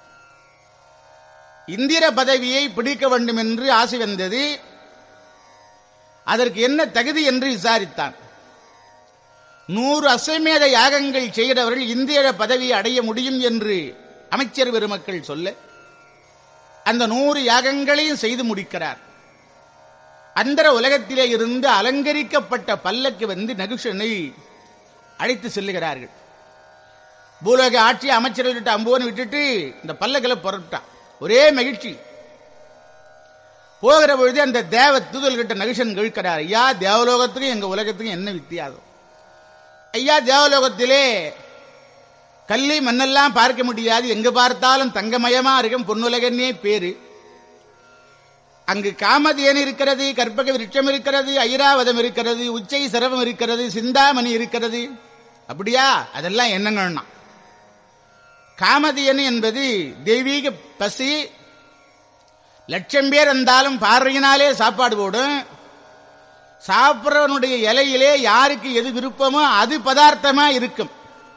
இந்திர பதவியை பிடிக்க வேண்டும் என்று ஆசை வந்தது அதற்கு என்ன தகுதி என்று விசாரித்தான் நூறு அஸ்வமேத யாகங்கள் செய்கிறவர்கள் இந்திர பதவியை அடைய முடியும் என்று அமைச்சர் பெருமக்கள் சொல்ல அந்த நூறு யாகங்களையும் செய்து முடிக்கிறார் அந்தர உலகத்திலே இருந்து அலங்கரிக்கப்பட்ட பல்லக்கு வந்து நகுஷனை அழைத்து செல்லுகிறார்கள் பூலோக ஆட்சி அமைச்சர்கள் அம்போன்னு விட்டுட்டு இந்த பல்லக்கில் புறப்பட்டான் ஒரே மகிழ்ச்சி போகிற பொழுது அந்த தேவ தூதல்கிட்ட நகுஷன் கழிக்கிறார் ஐயா தேவலோகத்துக்கும் எங்க உலகத்துக்கும் என்ன வித்தியாசம் ஐயா தேவலோகத்திலே கல்லி மண்ணெல்லாம் பார்க்க முடியாது எங்க பார்த்தாலும் தங்கமயமா இருக்கும் பொன்னுலகன்னே பேரு அங்கு காமதேன் இருக்கிறது கற்பக விருட்சம் இருக்கிறது ஐராவதம் இருக்கிறது உச்சை சிரவம் இருக்கிறது சிந்தாமணி இருக்கிறது அப்படியா அதெல்லாம் என்னங்கண்ணா காமதியன் என்பது தெய்வீக பசி லட்சம் பேர் இருந்தாலும் பார்வையினாலே சாப்பாடு போடும் சாப்பிட்றவனுடைய இலையிலே யாருக்கு எது விருப்பமோ அது பதார்த்தமா இருக்கும்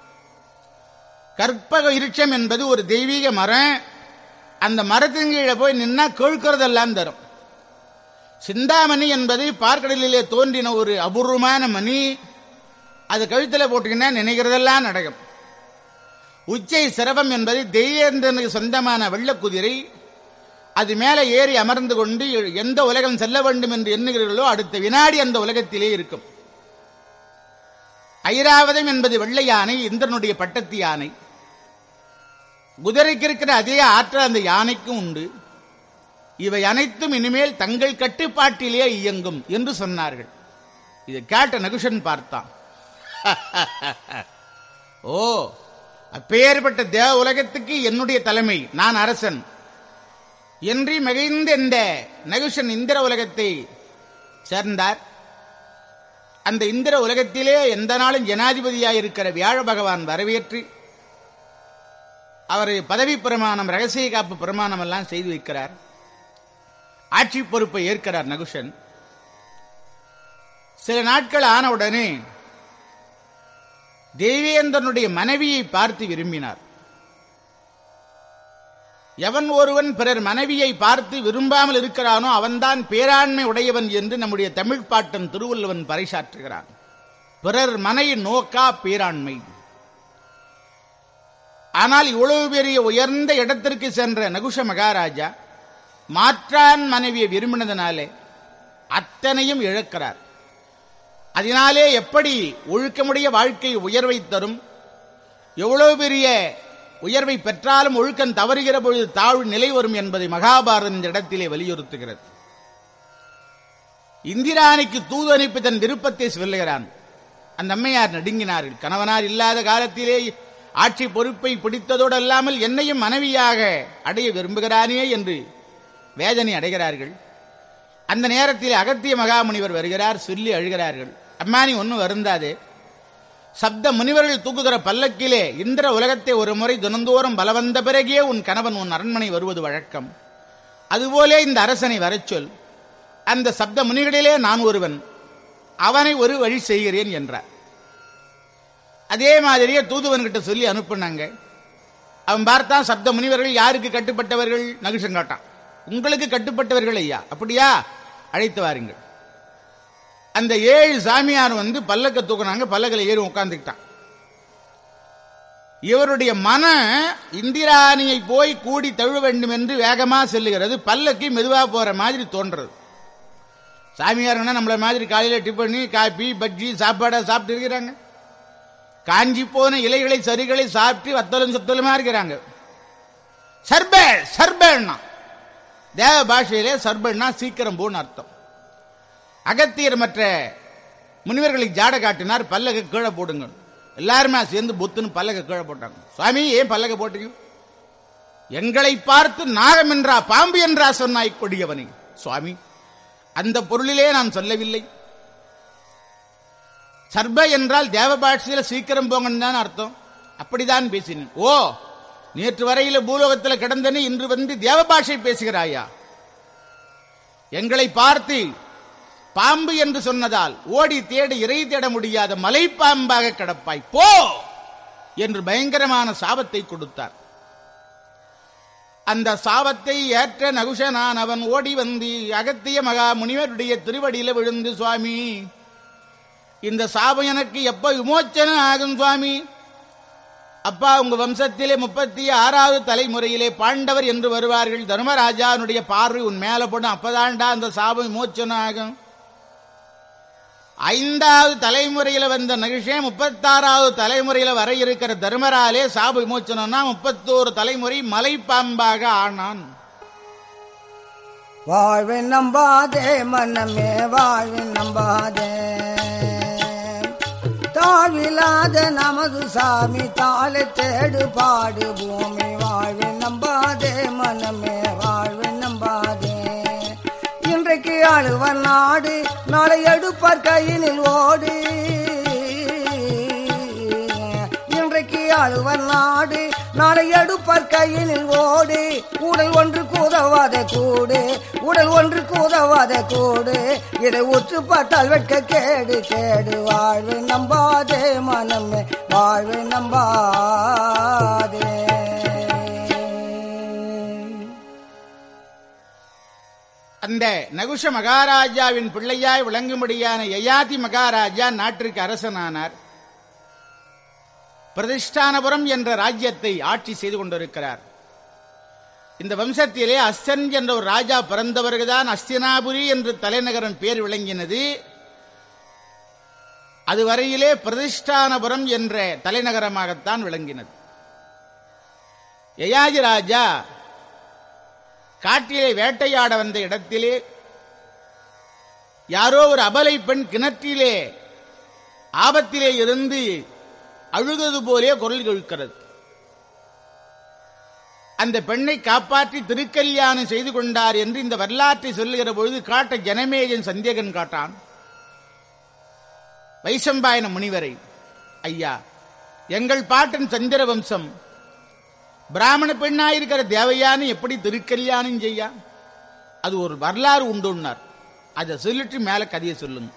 கற்பக விருட்சம் என்பது ஒரு தெய்வீக மரம் அந்த மரத்தின் கீழே போய் நின்னா கேட்கறதெல்லாம் தரும் சிந்தாமணி என்பது பார்க்கடலிலே தோன்றின ஒரு அபூர்வமான மணி அது கழுத்தில் போட்டுக்கினா நினைக்கிறதெல்லாம் நடக்கும் உச்சை சிரவம் என்பது தெய்வேந்திரனுக்கு சொந்தமான வெள்ளக்குதிரை அது மேலே ஏறி அமர்ந்து கொண்டு எந்த உலகம் செல்ல வேண்டும் என்று எண்ணுகிறீர்களோ அடுத்த வினாடி அந்த உலகத்திலே இருக்கும் ஐராவதம் என்பது வெள்ளை யானை இந்திரனுடைய பட்டத்து யானை குதிரைக்கு இருக்கிற அதே ஆற்றல் அந்த யானைக்கும் உண்டு இவை அனைத்தும் இனிமேல் தங்கள் கட்டுப்பாட்டிலே இயங்கும் என்று சொன்னார்கள் இதை கேட்ட நகுஷன் பார்த்தான் ஓ அப்பேற்பட்ட தேவ உலகத்துக்கு என்னுடைய தலைமை நான் அரசன் என்று மிகுந்த இந்த நகுஷன் இந்திர உலகத்தை சேர்ந்தார் அந்த இந்திர உலகத்திலே எந்த நாளும் ஜனாதிபதியாக இருக்கிற வியாழ பகவான் வரவேற்று அவர் பதவி பிரமாணம் ரகசிய காப்பு பிரமாணம் எல்லாம் செய்து வைக்கிறார் ஆட்சி பொறுப்பை ஏற்கிறார் நகுஷன் சில நாட்கள் ஆனவுடனே தேவேந்திரனுடைய மனைவியை பார்த்து விரும்பினார் எவன் ஒருவன் பிறர் மனைவியை பார்த்து விரும்பாமல் இருக்கிறானோ அவன்தான் பேராண்மை உடையவன் என்று நம்முடைய தமிழ் பாட்டன் திருவள்ளுவன் பறைசாற்றுகிறான் பிறர் மனை நோக்கா பேராண்மை ஆனால் இவ்வளவு பெரிய உயர்ந்த இடத்திற்கு சென்ற நகுஷ மகாராஜா மாற்றான் மனைவியை விரும்பினதனாலே அத்தனையும் இழக்கிறார் அதனாலே எப்படி ஒழுக்கமுடைய வாழ்க்கை உயர்வை தரும் எவ்வளவு பெரிய உயர்வை பெற்றாலும் ஒழுக்கம் தவறுகிற பொழுது தாழ்வு நிலை வரும் என்பதை மகாபாரதம் இந்த இடத்திலே வலியுறுத்துகிறது இந்திராணிக்கு தூது அனுப்பி தன் விருப்பத்தை சொல்லுகிறான் அந்த அம்மையார் நடுங்கினார்கள் கணவனார் இல்லாத காலத்திலே ஆட்சி பொறுப்பை பிடித்ததோடு அல்லாமல் என்னையும் மனைவியாக அடைய விரும்புகிறானே என்று வேதனை அடைகிறார்கள் அந்த நேரத்தில் அகத்திய மகாமுனிவர் வருகிறார் சொல்லி அழுகிறார்கள் அம்மானி ஒன்றும் வருந்தாதே சப்த முனிவர்கள் தூக்குகிற பல்லக்கிலே இந்திர உலகத்தை ஒரு முறை தினந்தோறும் பலவந்த பிறகே உன் கணவன் உன் அரண்மனை வருவது வழக்கம் அதுபோலே இந்த அரசனை வரச் சொல் அந்த சப்த முனிகளிலே நான் ஒருவன் அவனை ஒரு வழி செய்கிறேன் என்றார் அதே மாதிரியே தூதுவன்கிட்ட சொல்லி அனுப்புனாங்க அவன் பார்த்தான் சப்த முனிவர்கள் யாருக்கு கட்டுப்பட்டவர்கள் நகுஷன் காட்டான் உங்களுக்கு கட்டுப்பட்டவர்கள் ஐயா அப்படியா அழைத்து வாருங்கள் அந்த ஏழு சாமியார் வந்து பல்லக்க தூக்குனாங்க பல்லக்கில் ஏறி உட்கார்ந்துக்கிட்டான் இவருடைய மன இந்திராணியை போய் கூடி தழுவ வேண்டும் என்று வேகமா செல்லுகிறது பல்லக்கு மெதுவா போற மாதிரி தோன்றது சாமியாருன்னா நம்மள மாதிரி காலையில டிஃபனு காபி பஜ்ஜி சாப்பாடா சாப்பிட்டு இருக்கிறாங்க காஞ்சி போன இலைகளை சரிகளை சாப்பிட்டு வத்தலும் சுத்தலுமா இருக்கிறாங்க சர்பேள் சர்பேள்னா தேவ பாஷையிலே சர்பேள்னா சீக்கிரம் போன்னு அர்த்தம் அகத்தியர் மற்ற முனிவர்களுக்கு ஜாட காட்டினார் பல்லக கீழே போடுங்க எல்லாருமே சேர்ந்து பொத்துன்னு பல்லக கீழே போட்டாங்க சுவாமி ஏன் பல்லக போட்டீங்க எங்களை பார்த்து நாகம் என்றா பாம்பு என்றா சொன்னாய் கொடியவனை சுவாமி அந்த பொருளிலே நான் சொல்லவில்லை சர்ப என்றால் தேவ பாஷையில் சீக்கிரம் போங்கன்னு தான் அர்த்தம் அப்படிதான் பேசினேன் ஓ நேற்று வரையில பூலோகத்தில் கிடந்தனே இன்று வந்து தேவ பாஷை பேசுகிறாயா எங்களை பார்த்து பாம்பு என்று சொன்னதால் ஓடி தேடி இறை தேட முடியாத மலைப்பாம்பாக கிடப்பாய் போ என்று பயங்கரமான சாபத்தை கொடுத்தார் அந்த சாபத்தை ஏற்ற நகுஷனான் அவன் ஓடி வந்து அகத்திய மகா முனிவருடைய திருவடியில விழுந்து சுவாமி இந்த சாபம் எனக்கு எப்ப விமோச்சனம் ஆகும் சுவாமி அப்பா உங்க வம்சத்திலே முப்பத்தி ஆறாவது தலைமுறையிலே பாண்டவர் என்று வருவார்கள் தர்மராஜானுடைய பார்வை உன் மேல போடும் அப்பதான்டா அந்த சாபம் விமோச்சனம் ஆகும் ஐந்தாவது தலைமுறையில வந்த நகிஷே முப்பத்தாறாவது தலைமுறையில வர இருக்கிற தர்மராலே சாப விமோச்சனம்னா முப்பத்தோரு தலைமுறை மலைப்பாம்பாக ஆனான் வாழ்வை நம்பாதே மனமே வாழ்வை நம்பாதே தாழ்வில்லாத நமது சாமி தாளை தேடு பாடு பூமி வாழ்வை நம்பாதே மனமே வாழ்வை நம்பாதே இன்றைக்கு ஆளுவர் நாடு நாளை எடுப்பார் கையினில் ஓடு இன்றைக்கு ஆளுவர் நாடு நாளை எடுப்பார் கையினில் ஓடு உடல் ஒன்று கூதவாத கூடு உடல் ஒன்று கூதவாத கூடு இதை உற்று பார்த்தால் வெட்க கேடு கேடு வாழ்வை நம்பாதே மனமே வாழ்வை நம்பாதே அந்த நகுஷ மகாராஜாவின் பிள்ளையாய் விளங்கும்படியான யயாதி மகாராஜா நாட்டிற்கு அரசனானார் பிரதிஷ்டானபுரம் என்ற ராஜ்யத்தை ஆட்சி செய்து கொண்டிருக்கிறார் இந்த வம்சத்திலே அஸ்தன் என்ற ஒரு ராஜா பிறந்தவர்தான் அஸ்தினாபுரி என்று தலைநகரம் பேர் விளங்கினது அதுவரையிலே பிரதிஷ்டானபுரம் என்ற தலைநகரமாகத்தான் விளங்கினது யயாதி ராஜா காட்டிலே வேட்டையாட வந்த இடத்திலே யாரோ ஒரு அபலை பெண் கிணற்றிலே ஆபத்திலே இருந்து அழுதது போலே குரல் கேட்கிறது அந்த பெண்ணை காப்பாற்றி திருக்கல்யாணம் செய்து கொண்டார் என்று இந்த வரலாற்றை சொல்லுகிற பொழுது காட்ட ஜனமேஜன் சந்தேகன் காட்டான் வைசம்பாயன முனிவரை ஐயா எங்கள் பாட்டன் சந்திர வம்சம் பிராமண பெண்ணாயிருக்கிற தேவையானு எப்படி திருக்கல்யாணம் செய்யா அது ஒரு வரலாறு உண்டுன்னார் அதை சொல்லிட்டு மேல கதையை சொல்லுங்க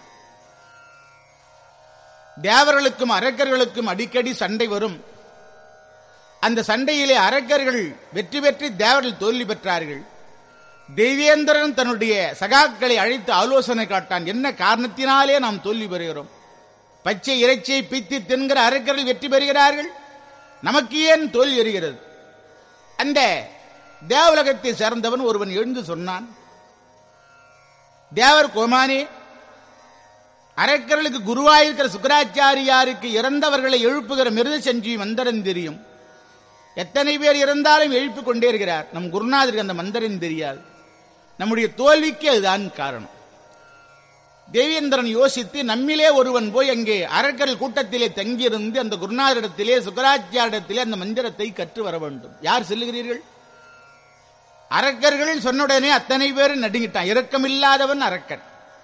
தேவர்களுக்கும் அரக்கர்களுக்கும் அடிக்கடி சண்டை வரும் அந்த சண்டையிலே அரக்கர்கள் வெற்றி பெற்று தேவர்கள் தோல்வி பெற்றார்கள் தெய்வேந்திரன் தன்னுடைய சகாக்களை அழைத்து ஆலோசனை காட்டான் என்ன காரணத்தினாலே நாம் தோல்வி பெறுகிறோம் பச்சை இறைச்சியை பித்து தின்கிற அரக்கர்கள் வெற்றி பெறுகிறார்கள் நமக்கு ஏன் தோல்வி எறுகிறது அந்த தேவலகத்தை சேர்ந்தவன் ஒருவன் எழுந்து சொன்னான் தேவர் கோமானே அரக்கர்களுக்கு குருவாயிருக்கிற சுக்கராச்சாரியாருக்கு இறந்தவர்களை எழுப்புகிற மிருத செஞ்சி மந்திரம் தெரியும் எத்தனை பேர் இறந்தாலும் எழுப்பிக் கொண்டே இருக்கிறார் நம் குருநாதருக்கு அந்த மந்திரம் தெரியாது நம்முடைய தோல்விக்கு அதுதான் காரணம் தேவேந்திரன் யோசித்து நம்மிலே ஒருவன் போய் அங்கே அரக்கர்கள் கூட்டத்திலே தங்கியிருந்து அந்த குருநாதரிடத்திலே சுக்கராச்சாரிடத்திலே அந்த மந்திரத்தை கற்று வர வேண்டும் யார் சொல்லுகிறீர்கள் அரக்கர்கள் சொன்னுடனே அத்தனை பேரும் நடுங்கிட்டான் இரக்கமில்லாதவன் அரக்கன்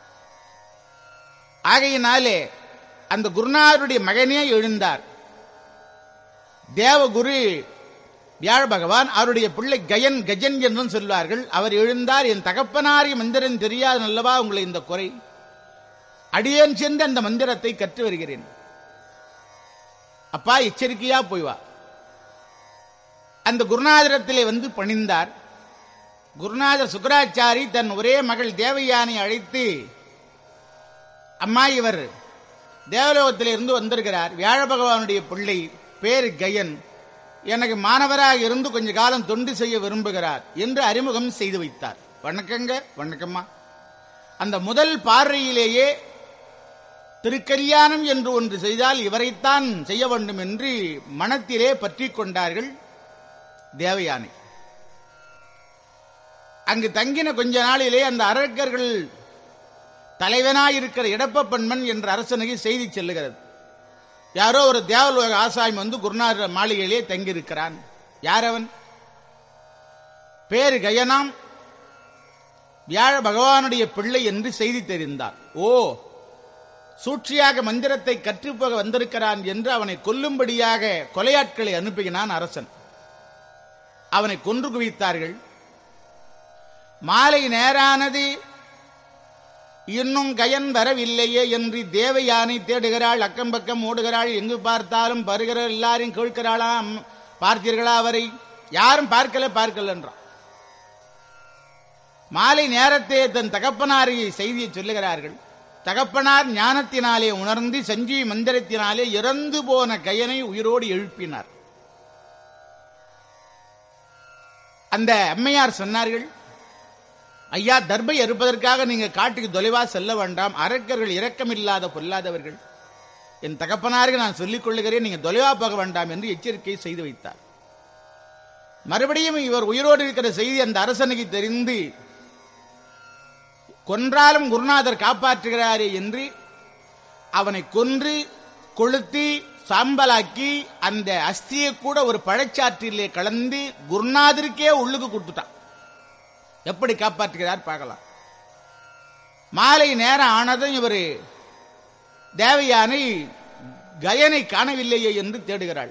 ஆகையினாலே அந்த குருநாதருடைய மகனே எழுந்தார் தேவகுரு வியாழ பகவான் அவருடைய பிள்ளை கயன் கஜன் என்றும் சொல்வார்கள் அவர் எழுந்தார் என் தகப்பனாரிய மந்திரம் தெரியாது அல்லவா உங்களை இந்த குறை அடியேன் சென்று அந்த மந்திரத்தை கற்று வருகிறேன் அப்பா எச்சரிக்கையா போய் வா அந்த குருநாதரத்திலே வந்து பணிந்தார் குருநாதர் சுக்கராச்சாரி தன் ஒரே மகள் தேவயானை அழைத்து அம்மா இவர் தேவலோகத்திலிருந்து வந்திருக்கிறார் வியாழ பகவானுடைய பிள்ளை பேர் கயன் எனக்கு மாணவராக இருந்து கொஞ்ச காலம் தொண்டு செய்ய விரும்புகிறார் என்று அறிமுகம் செய்து வைத்தார் வணக்கங்க வணக்கம்மா அந்த முதல் பார்வையிலேயே திருக்கல்யாணம் என்று ஒன்று செய்தால் இவரைத்தான் செய்ய வேண்டும் என்று மனத்திலே பற்றி கொண்டார்கள் தேவயானை அங்கு தங்கின கொஞ்ச நாளிலே அந்த அரக்கர்கள் தலைவனாயிருக்கிற இடப்ப பெண்மன் என்ற அரசனுக்கு செய்தி செல்லுகிறது யாரோ ஒரு தேவலோக ஆசாமி வந்து குருநாதர் மாளிகையிலே தங்கியிருக்கிறான் யார் அவன் பேரு கயனாம் வியாழ பகவானுடைய பிள்ளை என்று செய்தி தெரிந்தார் ஓ சூழ்ச்சியாக மந்திரத்தை கற்றுப்போக வந்திருக்கிறான் என்று அவனை கொல்லும்படியாக கொலையாட்களை அனுப்பினான் அரசன் அவனை கொன்று குவித்தார்கள் மாலை நேரானது இன்னும் கயன் வரவில்லையே என்று தேவயானை தேடுகிறாள் அக்கம் பக்கம் ஓடுகிறாள் எங்கு பார்த்தாலும் பருகிற எல்லாரையும் கேட்கிறாளாம் பார்த்தீர்களா அவரை யாரும் பார்க்கல பார்க்கல என்றான் மாலை நேரத்தே தன் தகப்பனாரை செய்தியை சொல்லுகிறார்கள் தகப்பனார் ஞானத்தினாலே உணர்ந்து சஞ்சீவி மந்திரத்தினாலே இறந்து போன கயனை உயிரோடு எழுப்பினார் அந்த அம்மையார் சொன்னார்கள் ஐயா தர்பை அறுப்பதற்காக நீங்க காட்டுக்கு தொலைவா செல்ல வேண்டாம் அரக்கர்கள் இரக்கமில்லாத பொல்லாதவர்கள் என் தகப்பனாருக்கு நான் சொல்லிக் கொள்ளுகிறேன் நீங்க தொலைவா போக வேண்டாம் என்று எச்சரிக்கை செய்து வைத்தார் மறுபடியும் இவர் உயிரோடு இருக்கிற செய்தி அந்த அரசனுக்கு தெரிந்து கொன்றாலும் குருநாதர் காப்பாற்றுகிறாரே என்று அவனை கொன்று கொளுத்தி சாம்பலாக்கி அந்த அஸ்தியை கூட ஒரு பழச்சாற்றிலே கலந்து குருநாதருக்கே உள்ளுக்கு கொடுத்துட்டான் எப்படி காப்பாற்றுகிறார் பார்க்கலாம் மாலை நேரம் ஆனதும் இவர் தேவயானை கயனை காணவில்லையே என்று தேடுகிறாள்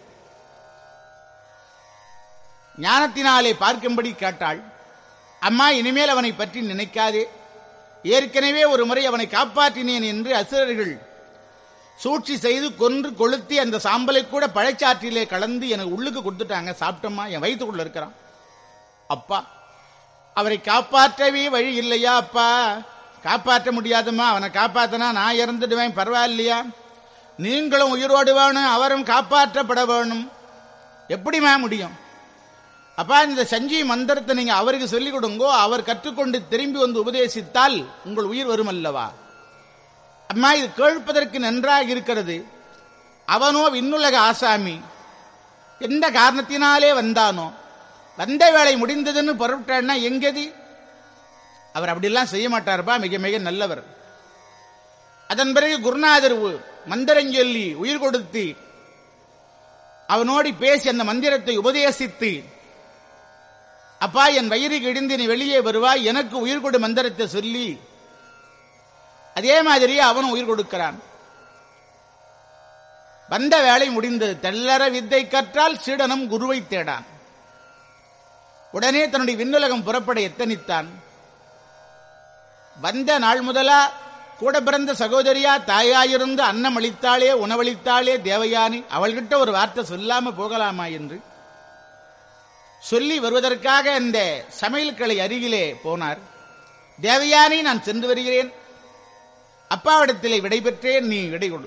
ஞானத்தினாலே பார்க்கும்படி கேட்டாள் அம்மா இனிமேல் அவனை பற்றி நினைக்காதே ஏற்கனவே ஒரு முறை அவனை காப்பாற்றினேன் என்று அசுரர்கள் சூழ்ச்சி செய்து கொன்று கொளுத்தி அந்த சாம்பலை கூட பழச்சாற்றிலே கலந்து எனக்கு உள்ளுக்கு கொடுத்துட்டாங்க சாப்பிட்டோமா என் வயிற்றுக்குள்ள இருக்கிறான் அப்பா அவரை காப்பாற்றவே வழி இல்லையா அப்பா காப்பாற்ற முடியாதுமா அவனை காப்பாத்தினா நான் இறந்துடுவேன் பரவாயில்லையா நீங்களும் உயிரோடு வேணும் அவரும் காப்பாற்றப்பட வேணும் எப்படிமா முடியும் அப்பா இந்த சஞ்சி மந்திரத்தை நீங்க அவருக்கு சொல்லிக் கொடுங்கோ அவர் கற்றுக்கொண்டு திரும்பி வந்து உபதேசித்தால் உங்கள் உயிர் வரும் அல்லவா அம்மா இது கேட்பதற்கு நன்றாக இருக்கிறது அவனோ விண்ணுலக ஆசாமி எந்த காரணத்தினாலே வந்தானோ வந்த வேலை முடிந்ததுன்னு பொருட்டான்னா எங்கதி அவர் அப்படிலாம் செய்ய மாட்டார்ப்பா மிக மிக நல்லவர் அதன் பிறகு குருநாதர் மந்திரம் சொல்லி உயிர் கொடுத்து அவனோடு பேசி அந்த மந்திரத்தை உபதேசித்து அப்பா என் வயிறுக்கு இடிந்து நீ வெளியே வருவாய் எனக்கு உயிர் கொடு மந்திரத்தை சொல்லி அதே மாதிரி அவனும் உயிர் கொடுக்கிறான் வந்த வேலை முடிந்தது தெல்லற வித்தை கற்றால் சீடனும் குருவை தேடான் உடனே தன்னுடைய விண்ணுலகம் புறப்பட எத்தனித்தான் வந்த நாள் முதலா கூட பிறந்த சகோதரியா தாயாயிருந்து அன்னம் அளித்தாளே உணவளித்தாளே தேவயானி அவள்கிட்ட ஒரு வார்த்தை சொல்லாம போகலாமா என்று சொல்லி வருவதற்காக அந்த சமையல் கிளை அருகிலே போனார் தேவயானி நான் சென்று வருகிறேன் அப்பாவிடத்திலே விடை பெற்றேன் நீ விடை கொடு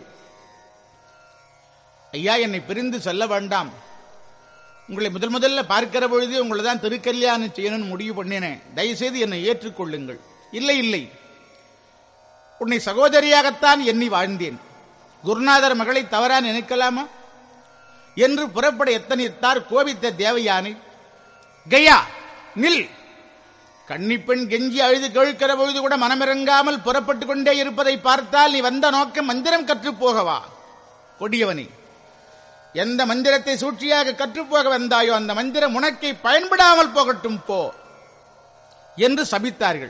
ஐயா என்னை பிரிந்து சொல்ல வேண்டாம் உங்களை முதல் முதல்ல பார்க்கிற பொழுது உங்களை தான் திருக்கல்யாணம் செய்யணும்னு முடிவு பண்ணினேன் தயவுசெய்து என்னை ஏற்றுக்கொள்ளுங்கள் இல்லை இல்லை உன்னை சகோதரியாகத்தான் எண்ணி வாழ்ந்தேன் குருநாதர் மகளை தவறா நினைக்கலாமா என்று புறப்பட எத்தனித்தார் கோபித்த தேவயானை கயா நில் கன்னிப்பெண் கெஞ்சி அழுது கேட்கிற பொழுது கூட மனமிறங்காமல் புறப்பட்டுக் கொண்டே இருப்பதை பார்த்தால் நீ வந்த நோக்கம் மந்திரம் கற்றுப் போகவா கொடியவனே எந்த மந்திரத்தை சூழ்ச்சியாக கற்றுப்போக வந்தாயோ அந்த மந்திரம் உனக்கை பயன்படாமல் போகட்டும் போ என்று சபித்தார்கள்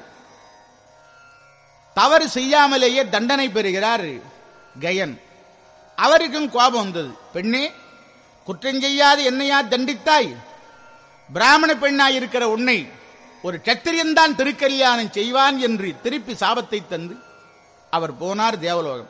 தவறு செய்யாமலேயே தண்டனை பெறுகிறார் கயன் அவருக்கும் கோபம் வந்தது பெண்ணே குற்றம் செய்யாது என்னையா தண்டித்தாய் பிராமண பெண்ணாய் இருக்கிற உன்னை ஒரு கத்திரியன்தான் திருக்கல்யாணம் செய்வான் என்று திருப்பி சாபத்தை தந்து அவர் போனார் தேவலோகம்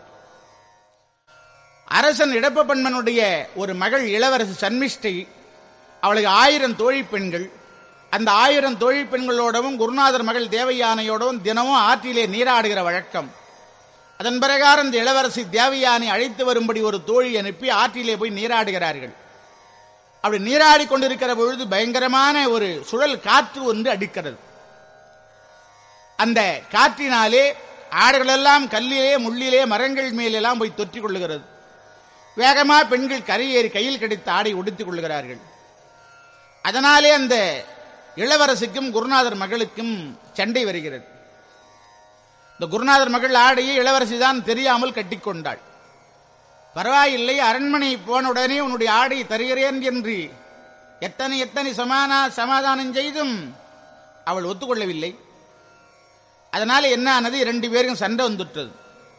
அரசன் இடப்பபன்மனுடைய ஒரு மகள் இளவரசி சன்மிஷ்டை அவளுக்கு ஆயிரம் தோழி பெண்கள் அந்த ஆயிரம் தோழி பெண்களோடவும் குருநாதர் மகள் தேவயானையோடவும் தினமும் ஆற்றிலே நீராடுகிற வழக்கம் அதன் பிரகாரம் இந்த இளவரசி தேவயானை அழைத்து வரும்படி ஒரு தோழி அனுப்பி ஆற்றிலே போய் நீராடுகிறார்கள் அப்படி நீராடி கொண்டிருக்கிற பொழுது பயங்கரமான ஒரு சுழல் காற்று ஒன்று அடிக்கிறது அந்த காற்றினாலே ஆடுகளெல்லாம் கல்லிலே முள்ளிலே மரங்கள் மேலெல்லாம் போய் தொற்றிக் கொள்ளுகிறது வேகமா பெண்கள் கரையேறி கையில் கிடைத்த ஆடை உடுத்திக் கொள்கிறார்கள் அதனாலே அந்த இளவரசிக்கும் குருநாதர் மகளுக்கும் சண்டை வருகிறது இந்த குருநாதர் மகள் ஆடையை இளவரசி தான் தெரியாமல் கட்டிக்கொண்டாள் பரவாயில்லை அரண்மனை போன உடனே உன்னுடைய ஆடை தருகிறேன் என்று எத்தனை எத்தனை சமானா சமாதானம் செய்தும் அவள் ஒத்துக்கொள்ளவில்லை அதனால என்ன ஆனது இரண்டு பேரும் சண்டை வந்துட்டது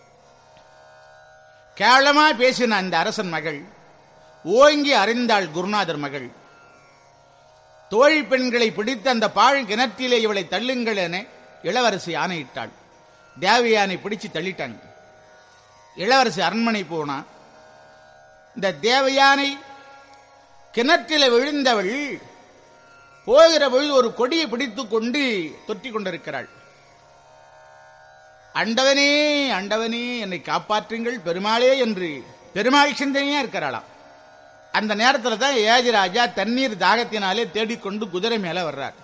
கேவலமா பேசின அந்த அரசன் மகள் ஓங்கி அறிந்தாள் குருநாதர் மகள் தோழி பெண்களை பிடித்து அந்த பாழ் கிணற்றிலே இவளை தள்ளுங்கள் என இளவரசி ஆணையிட்டாள் தேவயானை பிடிச்சு தள்ளிட்டாங்க இளவரசி அரண்மனை போனா இந்த தேவயானை கிணற்றில விழுந்தவள் போகிற பொழுது ஒரு கொடியை பிடித்துக் கொண்டு தொட்டிக் கொண்டிருக்கிறாள் அண்டவனே அண்டவனே என்னை காப்பாற்றுங்கள் பெருமாளே என்று பெருமாள் சிந்தனையா இருக்கிறாளாம் அந்த நேரத்தில் தான் ஏஜராஜா தண்ணீர் தாகத்தினாலே தேடிக்கொண்டு குதிரை மேல வர்றார்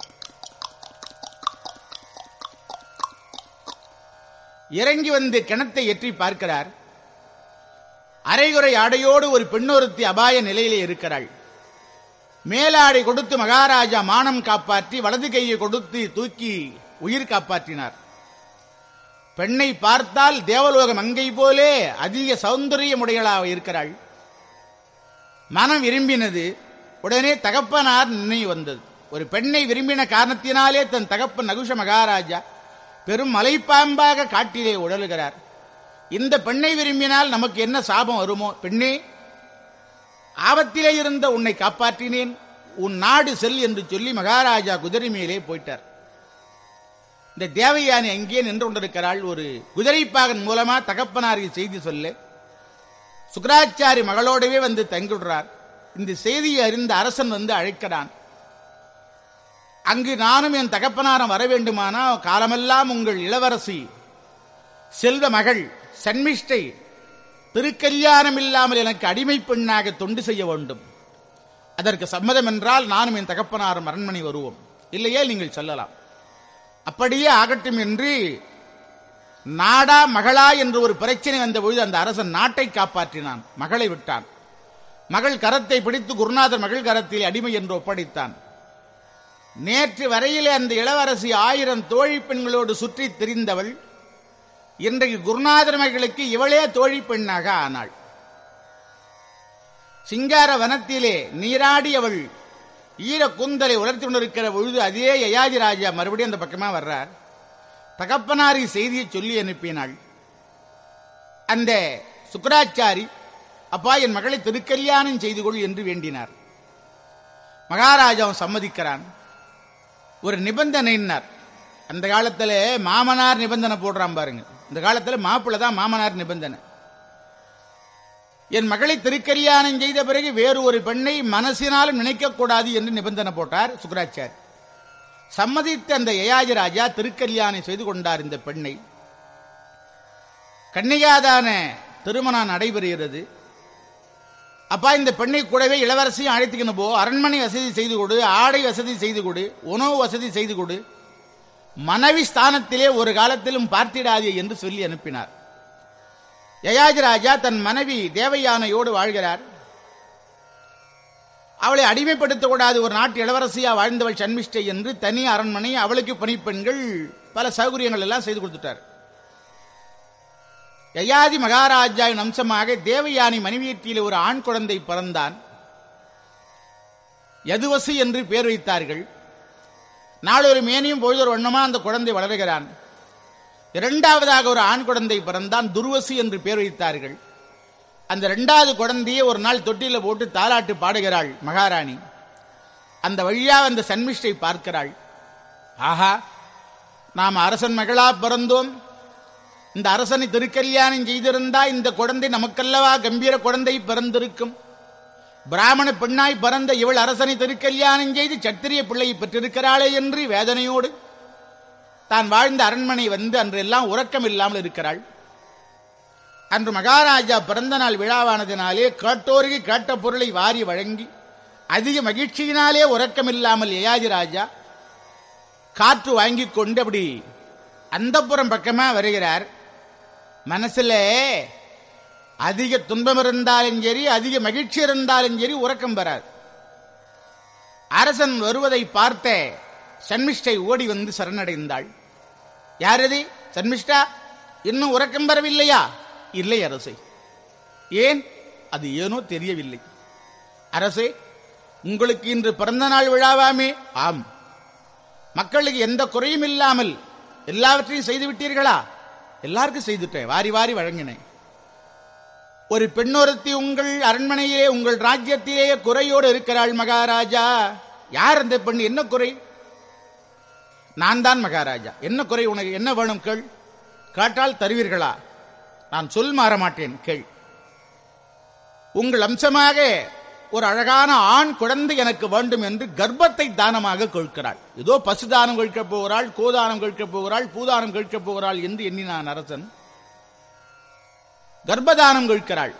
இறங்கி வந்து கிணத்தை எற்றி பார்க்கிறார் அரைகுறை ஆடையோடு ஒரு பெண்ணொருத்தி அபாய நிலையிலே இருக்கிறாள் மேலாடை கொடுத்து மகாராஜா மானம் காப்பாற்றி வலது கையை கொடுத்து தூக்கி உயிர் காப்பாற்றினார் பெண்ணை பார்த்தால் தேவலோக மங்கை போலே அதிக சௌந்தரியமுடையளாக இருக்கிறாள் மனம் விரும்பினது உடனே தகப்பனார் நினைவு வந்தது ஒரு பெண்ணை விரும்பின காரணத்தினாலே தன் தகப்பன் நகுஷ மகாராஜா பெரும் மலைப்பாம்பாக காட்டிலே உடலுகிறார் இந்த பெண்ணை விரும்பினால் நமக்கு என்ன சாபம் வருமோ பெண்ணே ஆபத்திலே இருந்த உன்னை காப்பாற்றினேன் உன் நாடு செல் என்று சொல்லி மகாராஜா குதிரை மேலே போயிட்டார் இந்த தேவயானி அங்கே நின்று கொண்டிருக்கிறாள் ஒரு குதிரைப்பாகன் மூலமா தகப்பனாருக்கு செய்தி சொல்ல சுக்கராச்சாரி மகளோடவே வந்து தங்கிடுறார் இந்த செய்தியை அறிந்த அரசன் வந்து அழைக்கிறான் அங்கு நானும் என் தகப்பனாரம் வர வேண்டுமானா காலமெல்லாம் உங்கள் இளவரசி செல்வ மகள் சன்மிஷ்டை திருக்கல்யாணம் இல்லாமல் எனக்கு அடிமை பெண்ணாக தொண்டு செய்ய வேண்டும் அதற்கு சம்மதம் என்றால் நானும் என் தகப்பனாரும் அரண்மனை வருவோம் இல்லையே நீங்கள் சொல்லலாம் அப்படியே ஆகட்டும் என்று நாடா மகளா என்று ஒரு பிரச்சனை வந்த பொழுது அந்த அரசன் நாட்டை காப்பாற்றினான் மகளை விட்டான் மகள் கரத்தை பிடித்து குருநாதர் மகள் கரத்தில் அடிமை என்று ஒப்படைத்தான் நேற்று வரையிலே அந்த இளவரசி ஆயிரம் தோழி பெண்களோடு சுற்றி திரிந்தவள் இன்றைக்கு குருநாதர் மகளுக்கு இவளே தோழி பெண்ணாக ஆனாள் சிங்கார வனத்திலே நீராடியவள் ஈர குந்தலை உலர்த்தி கொண்டிருக்கிற பொழுது அதே யயாதி ராஜா மறுபடியும் அந்த பக்கமா வர்றார் தகப்பனாரி செய்தியை சொல்லி அனுப்பினாள் அந்த சுக்கராச்சாரி அப்பா என் மகளை திருக்கல்யாணம் செய்து கொள் என்று வேண்டினார் மகாராஜாவும் சம்மதிக்கிறான் ஒரு நிபந்தனைன்னார் அந்த காலத்துல மாமனார் நிபந்தனை போடுறான் பாருங்க இந்த காலத்துல மாப்பிள்ளை தான் மாமனார் நிபந்தனை என் மகளை திருக்கல்யாணம் செய்த பிறகு வேறு ஒரு பெண்ணை மனசினாலும் நினைக்கக்கூடாது என்று நிபந்தனை போட்டார் சுக்கராச்சாரி சம்மதித்த அந்த யயாஜி ராஜா திருக்கல்யாணம் செய்து கொண்டார் இந்த பெண்ணை கன்னிகாதான திருமணம் நடைபெறுகிறது அப்பா இந்த பெண்ணை கூடவே இளவரசியும் அழைத்துக்கணும் போ அரண்மனை வசதி செய்து கொடு ஆடை வசதி செய்து கொடு உணவு வசதி செய்து கொடு மனைவி ஸ்தானத்திலே ஒரு காலத்திலும் பார்த்திடாதே என்று சொல்லி அனுப்பினார் யயாதி ராஜா தன் மனைவி தேவயானையோடு வாழ்கிறார் அவளை அடிமைப்படுத்தக்கூடாது ஒரு நாட்டு இளவரசியா வாழ்ந்தவள் சன்மிஷ்டை என்று தனி அரண்மனை அவளுக்கு பணிப்பெண்கள் பல சௌகரியங்கள் எல்லாம் செய்து கொடுத்துட்டார் யயாதி மகாராஜாவின் அம்சமாக தேவயானி மனைவியற்றியில் ஒரு ஆண் குழந்தை பிறந்தான் யதுவசி என்று பேர் வைத்தார்கள் நாளொரு மேனியும் பொழுதொரு வண்ணமா அந்த குழந்தை வளருகிறான் இரண்டாவதாக ஒரு ஆண் குழந்தை பிறந்தான் துர்வசி என்று பேர் வைத்தார்கள் அந்த இரண்டாவது குழந்தையை ஒரு நாள் தொட்டில போட்டு தாலாட்டு பாடுகிறாள் மகாராணி அந்த வழியா அந்த சன்மிஷ்டை பார்க்கிறாள் ஆஹா நாம் அரசன் மகளா பிறந்தோம் இந்த அரசனை திருக்கல்யாணம் செய்திருந்தா இந்த குழந்தை நமக்கல்லவா கம்பீர குழந்தை பிறந்திருக்கும் பிராமண பெண்ணாய் பிறந்த இவள் அரசனை திருக்கல்யாணம் செய்து சத்திரிய பிள்ளையை பெற்றிருக்கிறாளே என்று வேதனையோடு தான் வாழ்ந்த அரண்மனை வந்து அன்றெல்லாம் உறக்கம் இல்லாமல் இருக்கிறாள் அன்று மகாராஜா பிறந்த நாள் விழாவானதினாலே கேட்டோருக்கு கேட்ட பொருளை வாரி வழங்கி அதிக மகிழ்ச்சியினாலே உறக்கமில்லாமல் யயாதி ராஜா காற்று வாங்கி கொண்டு அப்படி அந்தப்புறம் பக்கமா வருகிறார் மனசுல அதிக துன்பம் இருந்தாலும் சரி அதிக மகிழ்ச்சி இருந்தாலும் சரி உறக்கம் வராது அரசன் வருவதை பார்த்த சன்மிஷ்டை ஓடி வந்து சரணடைந்தாள் யாரது சன்மிஷ்டா இன்னும் உறக்கம் வரவில்லையா இல்லை அரசே ஏன் அது ஏனோ தெரியவில்லை அரசே உங்களுக்கு இன்று பிறந்த நாள் விழாவாமே ஆம் மக்களுக்கு எந்த குறையும் இல்லாமல் எல்லாவற்றையும் செய்து விட்டீர்களா எல்லாருக்கும் செய்துட்டேன் வாரி வாரி வழங்கினேன் ஒரு பெண்ணொருத்தி உங்கள் அரண்மனையிலே உங்கள் ராஜ்யத்திலேயே குறையோடு இருக்கிறாள் மகாராஜா யார் அந்த பெண் என்ன குறை நான் தான் மகாராஜா என்ன குறை உனக்கு என்ன வேணும் கேள் கேட்டால் தருவீர்களா நான் சொல் மாற மாட்டேன் கேள் உங்கள் அம்சமாக ஒரு அழகான ஆண் குழந்தை எனக்கு வேண்டும் என்று கர்ப்பத்தை தானமாக கேட்கிறாள் ஏதோ பசுதானம் கேட்கப் போகிறாள் கோதானம் கேட்கப் போகிறாள் பூதானம் கேட்கப் போகிறாள் என்று எண்ணினான் அரசன் கர்ப்பதானம் கேட்கிறாள்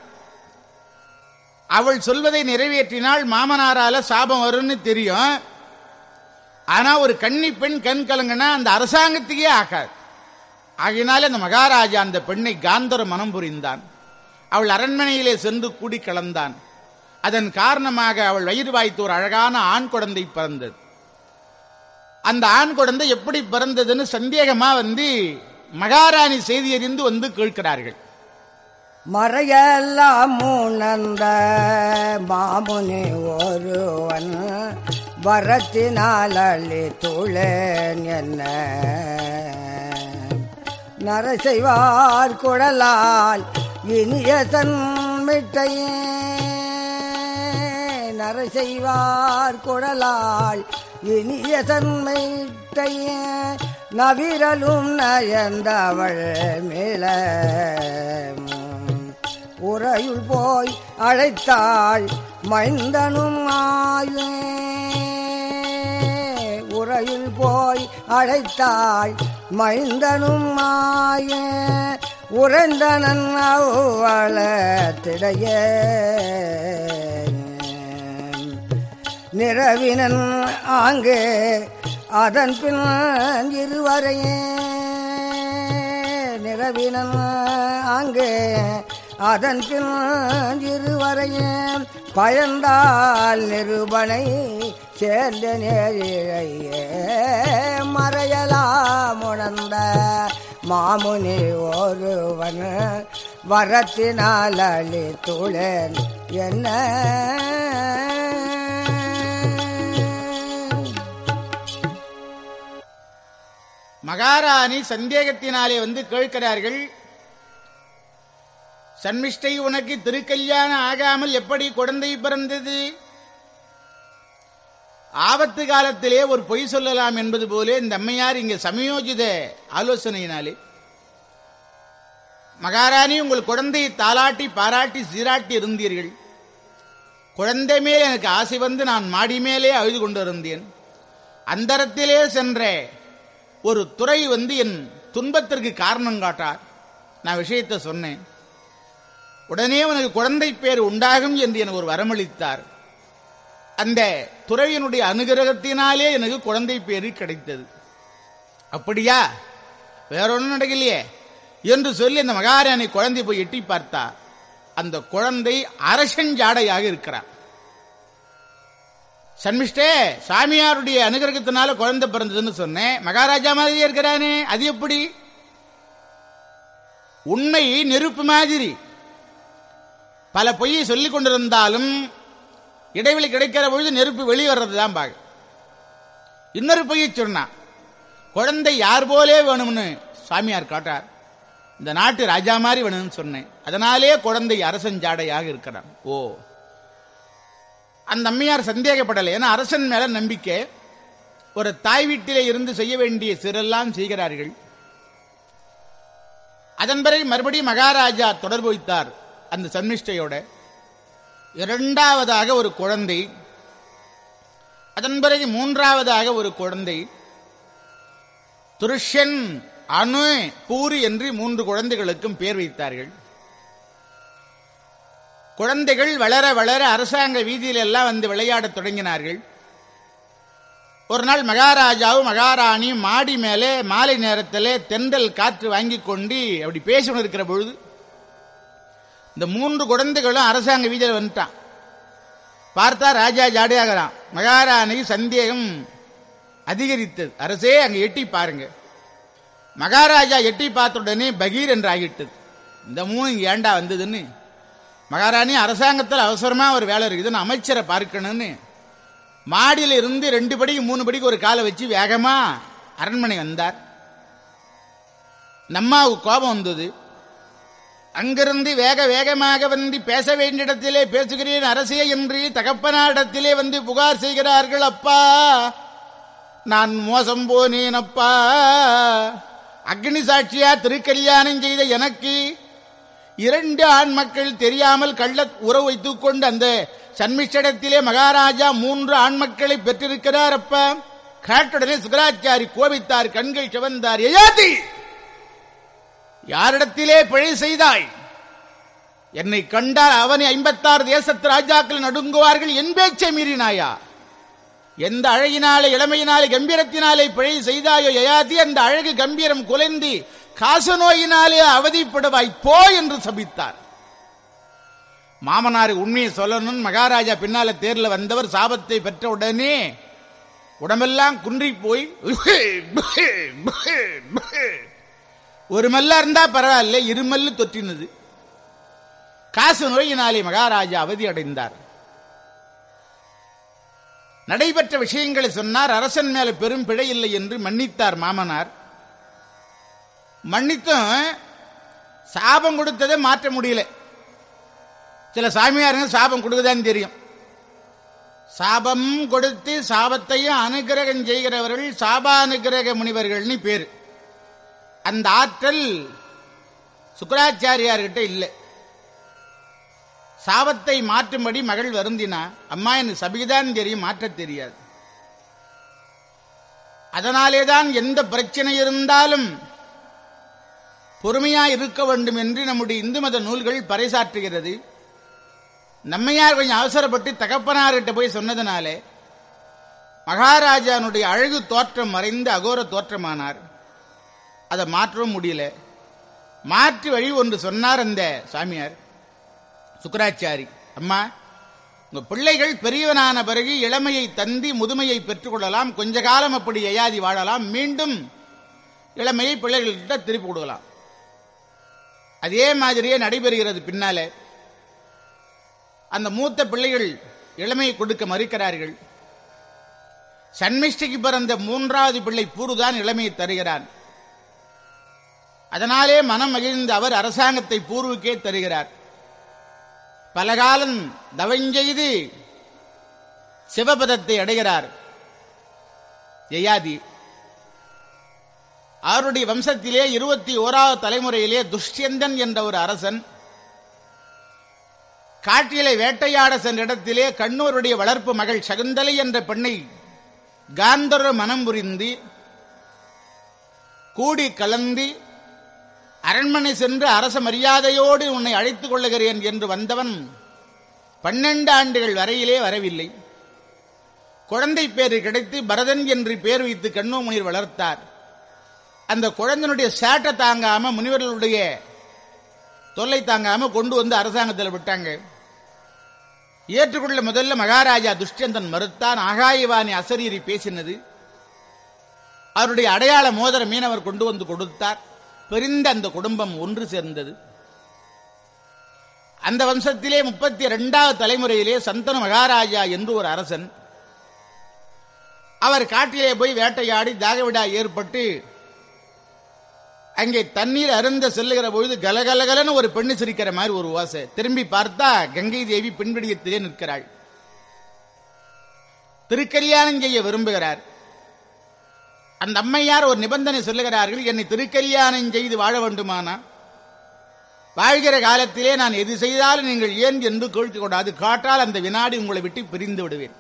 அவள் சொல்வதை நிறைவேற்றினால் மாமனாரால சாபம் வரும்னு தெரியும் ஆனா ஒரு கன்னி பெண் கண் கலங்கினா அந்த அரசாங்கத்துக்கே ஆகாது ஆகினால அந்த மகாராஜா அந்த பெண்ணை காந்தர மனம் புரிந்தான் அவள் அரண்மனையிலே சென்று கூடி கலந்தான் அதன் காரணமாக அவள் வயிறு வாய்த்து ஒரு அழகான ஆண் குழந்தை பிறந்தது அந்த ஆண் குழந்தை எப்படி பிறந்ததுன்னு சந்தேகமா வந்து மகாராணி செய்தி அறிந்து வந்து கேட்கிறார்கள் மறையெல்லாம் உணர்ந்த மாமுனி ஒருவன் வரத்தினால் அள்ளி துளேன் என்ன நரசெய்வார் குழலால் இனிய தன்மிட்டையே நரசெய்வார் குழலால் இனிய தன்மைட்டையே நவிரலும் நயந்தவள் மேல உறையுள் போய் அழைத்தாள் மைந்தனும் ஆயே உறையுள் போய் அழைத்தாள் மைந்தனும் ஆய உறைந்தனன் அவ்வளத்திடையே நிறவினன் ஆங்கே அதன் பின் இருவரையே நிறவினன் ஆங்கே அதன் பின் இருவரையே பயந்தால் நிருபனை சேர்ந்த நேரிழையே மறையலாம் உணர்ந்த மாமுனி ஒருவன் வரத்தினால் அளித்துளேன் என்ன மகாராணி சந்தேகத்தினாலே வந்து கேட்கிறார்கள் சன்மிஷ்டை உனக்கு திருக்கல்யாணம் ஆகாமல் எப்படி குழந்தை பிறந்தது ஆபத்து காலத்திலே ஒரு பொய் சொல்லலாம் என்பது போலே இந்த அம்மையார் இங்கே சமயோஜித ஆலோசனையினாலே மகாராணி உங்கள் குழந்தையை தாலாட்டி பாராட்டி சீராட்டி இருந்தீர்கள் குழந்தை மேல் எனக்கு ஆசை வந்து நான் மாடி மேலே அழுது கொண்டிருந்தேன் அந்தரத்திலே சென்ற ஒரு துறை வந்து என் துன்பத்திற்கு காரணம் காட்டார் நான் விஷயத்தை சொன்னேன் உடனே உனக்கு குழந்தை பேர் உண்டாகும் என்று எனக்கு ஒரு வரமளித்தார் அந்த துறையினுடைய அனுகிரகத்தினாலே எனக்கு குழந்தை பேரு கிடைத்தது அப்படியா வேற ஒன்றும் நடக்கலையே என்று சொல்லி அந்த மகாராணி குழந்தை போய் எட்டி பார்த்தா அந்த குழந்தை அரசஞ்சாடையாக இருக்கிறார் சன்மிஷ்டே சாமியாருடைய அனுகிரகத்தினால குழந்தை பிறந்ததுன்னு சொன்னேன் மகாராஜா மாதிரியே இருக்கிறானே அது எப்படி உண்மை நெருப்பு மாதிரி பல பொய்யை சொல்லிக் கொண்டிருந்தாலும் இடைவெளி கிடைக்கிற பொழுது நெருப்பு வெளியே வர்றது தான் பாக இன்னொரு பொய்யை சொன்னான் குழந்தை யார் போலே வேணும்னு சாமியார் காட்டார் இந்த நாட்டு ராஜா மாதிரி வேணும்னு சொன்னேன் அதனாலே குழந்தை அரசஞ்சாடையாக இருக்கிறான் ஓ அந்த அம்மையார் சந்தேகப்படலை ஏன்னா அரசன் மேல நம்பிக்கை ஒரு தாய் வீட்டிலே இருந்து செய்ய வேண்டிய சிறெல்லாம் செய்கிறார்கள் அதன் பிறகு மறுபடியும் மகாராஜா தொடர்பு வைத்தார் அந்த சன்மிஷ்டையோட இரண்டாவதாக ஒரு குழந்தை அதன் பிறகு மூன்றாவதாக ஒரு குழந்தை துருஷன் அணு பூரி என்று மூன்று குழந்தைகளுக்கும் பேர் வைத்தார்கள் குழந்தைகள் வளர வளர அரசாங்க வீதியில் எல்லாம் வந்து விளையாடத் தொடங்கினார்கள் ஒரு நாள் மகாராஜாவும் மகாராணியும் மாடி மேலே மாலை நேரத்திலே தென்றல் காற்று வாங்கி கொண்டு அப்படி பேசிக்கொண்டு இருக்கிற பொழுது இந்த மூன்று குழந்தைகளும் அரசாங்க வீதியில் வந்துட்டான் பார்த்தா ராஜா ஜாடையாகிறான் மகாராணி சந்தேகம் அதிகரித்தது அரசே அங்க எட்டி பாருங்க மகாராஜா எட்டி பார்த்த உடனே பகீர் என்று ஆகிட்டது இந்த மூணு இங்க ஏண்டா வந்ததுன்னு மகாராணி அரசாங்கத்தில் அவசரமா ஒரு வேலை இருக்குதுன்னு அமைச்சரை பார்க்கணும்னு மாடியில இருந்து ரெண்டு படிக்கு மூணு படிக்கு ஒரு காலை வச்சு வேகமா அரண்மனை வந்தார் நம்மாவுக்கு கோபம் வந்தது அங்கிருந்து வேக வேகமாக வந்து பேச வேண்டிய இடத்திலே பேசுகிறேன் அரசே என்று தகப்பனாரிடத்திலே வந்து புகார் செய்கிறார்கள் அப்பா நான் மோசம் போனேன் அப்பா அக்னி சாட்சியா திருக்கல்யாணம் செய்த எனக்கு இரண்டு ஆண் மக்கள் தெரியாமல் கள்ள உறவு வைத்துக் கொண்டு அந்த சன்மிஷடத்திலே மகாராஜா மூன்று ஆண் மக்களை பெற்றிருக்கிறார் அப்பா கேட்டுடனே சுகராச்சாரி கோபித்தார் கண்கள் சிவந்தார் எயாதி யாரிடத்திலே பிழை செய்தாய் என்னை கண்டால் அவனை ஐம்பத்தாறு தேசத்து ராஜாக்கள் நடுங்குவார்கள் என் பேச்சை மீறினாயா எந்த அழகினாலே இளமையினாலே கம்பீரத்தினாலே பிழை செய்தாயோ யயாதி அந்த அழகு கம்பீரம் குலைந்து காச நோயினாலே அவதிப்படுவாய் போ என்று சபித்தார் மாமனார் உண்மையை சொல்லணும் மகாராஜா பின்னால தேர்ல வந்தவர் சாபத்தை பெற்ற உடனே உடம்பெல்லாம் குன்றி போய் ஒரு மல்லா இருந்தா பரவாயில்ல இருமல்லு தொற்றினது காசு நோயினாலே மகாராஜா அவதி அடைந்தார் நடைபெற்ற விஷயங்களை சொன்னார் அரசன் மேல பெரும் பிழை இல்லை என்று மன்னித்தார் மாமனார் மன்னித்தும் சாபம் கொடுத்ததை மாற்ற முடியல சில சாமியாருங்க சாபம் கொடுக்குதான்னு தெரியும் சாபம் கொடுத்து சாபத்தையும் அனுகிரகம் செய்கிறவர்கள் சாபானுகிரக முனிவர்கள்னு பேரு அந்த ஆற்றல் சுக்கராச்சாரியார்கிட்ட இல்லை சாபத்தை மாற்றும்படி மகள் வருந்தினா அம்மா எனக்கு சபிதான் தெரியும் மாற்றத் தெரியாது அதனாலேதான் எந்த பிரச்சனை இருந்தாலும் பொறுமையா இருக்க வேண்டும் என்று நம்முடைய இந்து மத நூல்கள் பறைசாற்றுகிறது நம்மையார் கொஞ்சம் அவசரப்பட்டு தகப்பனார்கிட்ட போய் சொன்னதுனாலே மகாராஜானுடைய அழகு தோற்றம் மறைந்து அகோர தோற்றமானார் அதை மாற்றவும் முடியல மாற்று வழி ஒன்று சொன்னார் அந்த சாமியார் சுக்கராச்சாரி அம்மா உங்க பிள்ளைகள் பெரியவனான பிறகு இளமையை தந்தி முதுமையை பெற்றுக்கொள்ளலாம் கொஞ்ச காலம் அப்படி எயாதி வாழலாம் மீண்டும் இளமையை பிள்ளைகள்கிட்ட திருப்பி கொடுக்கலாம் அதே மாதிரியே நடைபெறுகிறது பின்னாலே அந்த மூத்த பிள்ளைகள் இளமையை கொடுக்க மறுக்கிறார்கள் சன்மிஷ்டிக்கு பிறந்த மூன்றாவது பிள்ளை பூருதான் இளமையை தருகிறான் அதனாலே மனம் மகிழ்ந்த அவர் அரசாங்கத்தை பூர்வுக்கே தருகிறார் பலகாலம் தவஞ்செய்து சிவபதத்தை அடைகிறார் யயாதி அவருடைய வம்சத்திலே இருபத்தி ஓராவது தலைமுறையிலே துஷ்யந்தன் என்ற ஒரு அரசன் காட்டிலே வேட்டையாட சென்ற இடத்திலே கண்ணூருடைய வளர்ப்பு மகள் சகுந்தலை என்ற பெண்ணை காந்தர மனம் புரிந்து கூடி கலந்து அரண்மனை சென்று அரச மரியாதையோடு உன்னை அழைத்துக் கொள்ளுகிறேன் என்று வந்தவன் பன்னெண்டு ஆண்டுகள் வரையிலே வரவில்லை குழந்தை பேரு கிடைத்து பரதன் என்று பேர் வைத்து கண்ணோமுனிர் வளர்த்தார் அந்த குழந்தைனுடைய சேட்டை தாங்காம முனிவர்களுடைய தொல்லை தாங்காம கொண்டு வந்து அரசாங்கத்தில் விட்டாங்க ஏற்றுக்கொள்ள முதல்ல மகாராஜா துஷ்யந்தன் மறுத்தான் ஆகாயவாணி அசரீரி பேசினது அவருடைய அடையாள மோதிர மீனவர் கொண்டு வந்து கொடுத்தார் பிரிந்த அந்த குடும்பம் ஒன்று சேர்ந்தது அந்த வம்சத்திலே முப்பத்தி இரண்டாவது தலைமுறையிலே சந்தனு மகாராஜா என்று ஒரு அரசன் அவர் காட்டிலே போய் வேட்டையாடி தாகவிடா ஏற்பட்டு அங்கே தண்ணீர் அருந்த செல்லுகிற பொழுது கலகலகலன்னு ஒரு பெண்ணு சிரிக்கிற மாதிரி ஒரு ஓசை திரும்பி பார்த்தா கங்கை தேவி பின்விடியத்திலே நிற்கிறாள் திருக்கல்யாணம் செய்ய விரும்புகிறார் அந்த அம்மையார் ஒரு நிபந்தனை சொல்லுகிறார்கள் என்னை திருக்கல்யாணம் செய்து வாழ வேண்டுமானா வாழ்கிற காலத்திலே நான் எது செய்தாலும் நீங்கள் ஏன் என்று கேட்கக்கூடாது காட்டால் அந்த வினாடி உங்களை விட்டு பிரிந்து விடுவேன்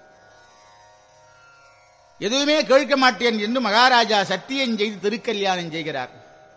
எதுவுமே கேட்க மாட்டேன் என்று மகாராஜா சத்தியம் செய்து திருக்கல்யாணம் செய்கிறார்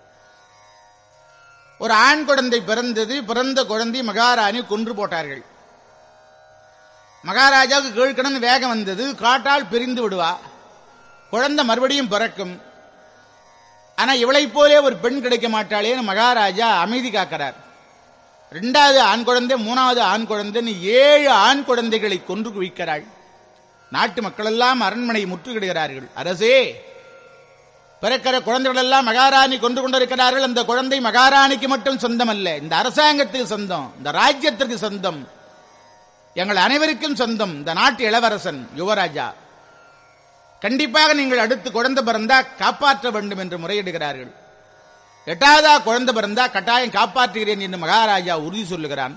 ஒரு ஆண் குழந்தை பிறந்தது பிறந்த குழந்தை மகாராணி கொன்று போட்டார்கள் மகாராஜாவுக்கு கேட்கணும்னு வேகம் வந்தது காட்டால் பிரிந்து விடுவா குழந்தை மறுபடியும் பிறக்கும் ஆனா இவளைப் போலே ஒரு பெண் கிடைக்க மாட்டாளேன்னு மகாராஜா அமைதி காக்கிறார் ரெண்டாவது ஆண் குழந்தை மூணாவது ஆண் குழந்தைன்னு ஏழு ஆண் குழந்தைகளை கொன்று குவிக்கிறாள் நாட்டு மக்கள் எல்லாம் அரண்மனை முற்றுகிடுகிறார்கள் அரசே பிறக்கிற குழந்தைகள் எல்லாம் மகாராணி கொண்டு கொண்டிருக்கிறார்கள் அந்த குழந்தை மகாராணிக்கு மட்டும் சொந்தம் அல்ல இந்த அரசாங்கத்துக்கு சொந்தம் இந்த ராஜ்யத்திற்கு சொந்தம் எங்கள் அனைவருக்கும் சொந்தம் இந்த நாட்டு இளவரசன் யுவராஜா கண்டிப்பாக நீங்கள் அடுத்து குழந்தை பிறந்தா காப்பாற்ற வேண்டும் என்று முறையிடுகிறார்கள் எட்டாவதா குழந்தை பிறந்தா கட்டாயம் காப்பாற்றுகிறேன் என்று மகாராஜா உறுதி சொல்லுகிறான்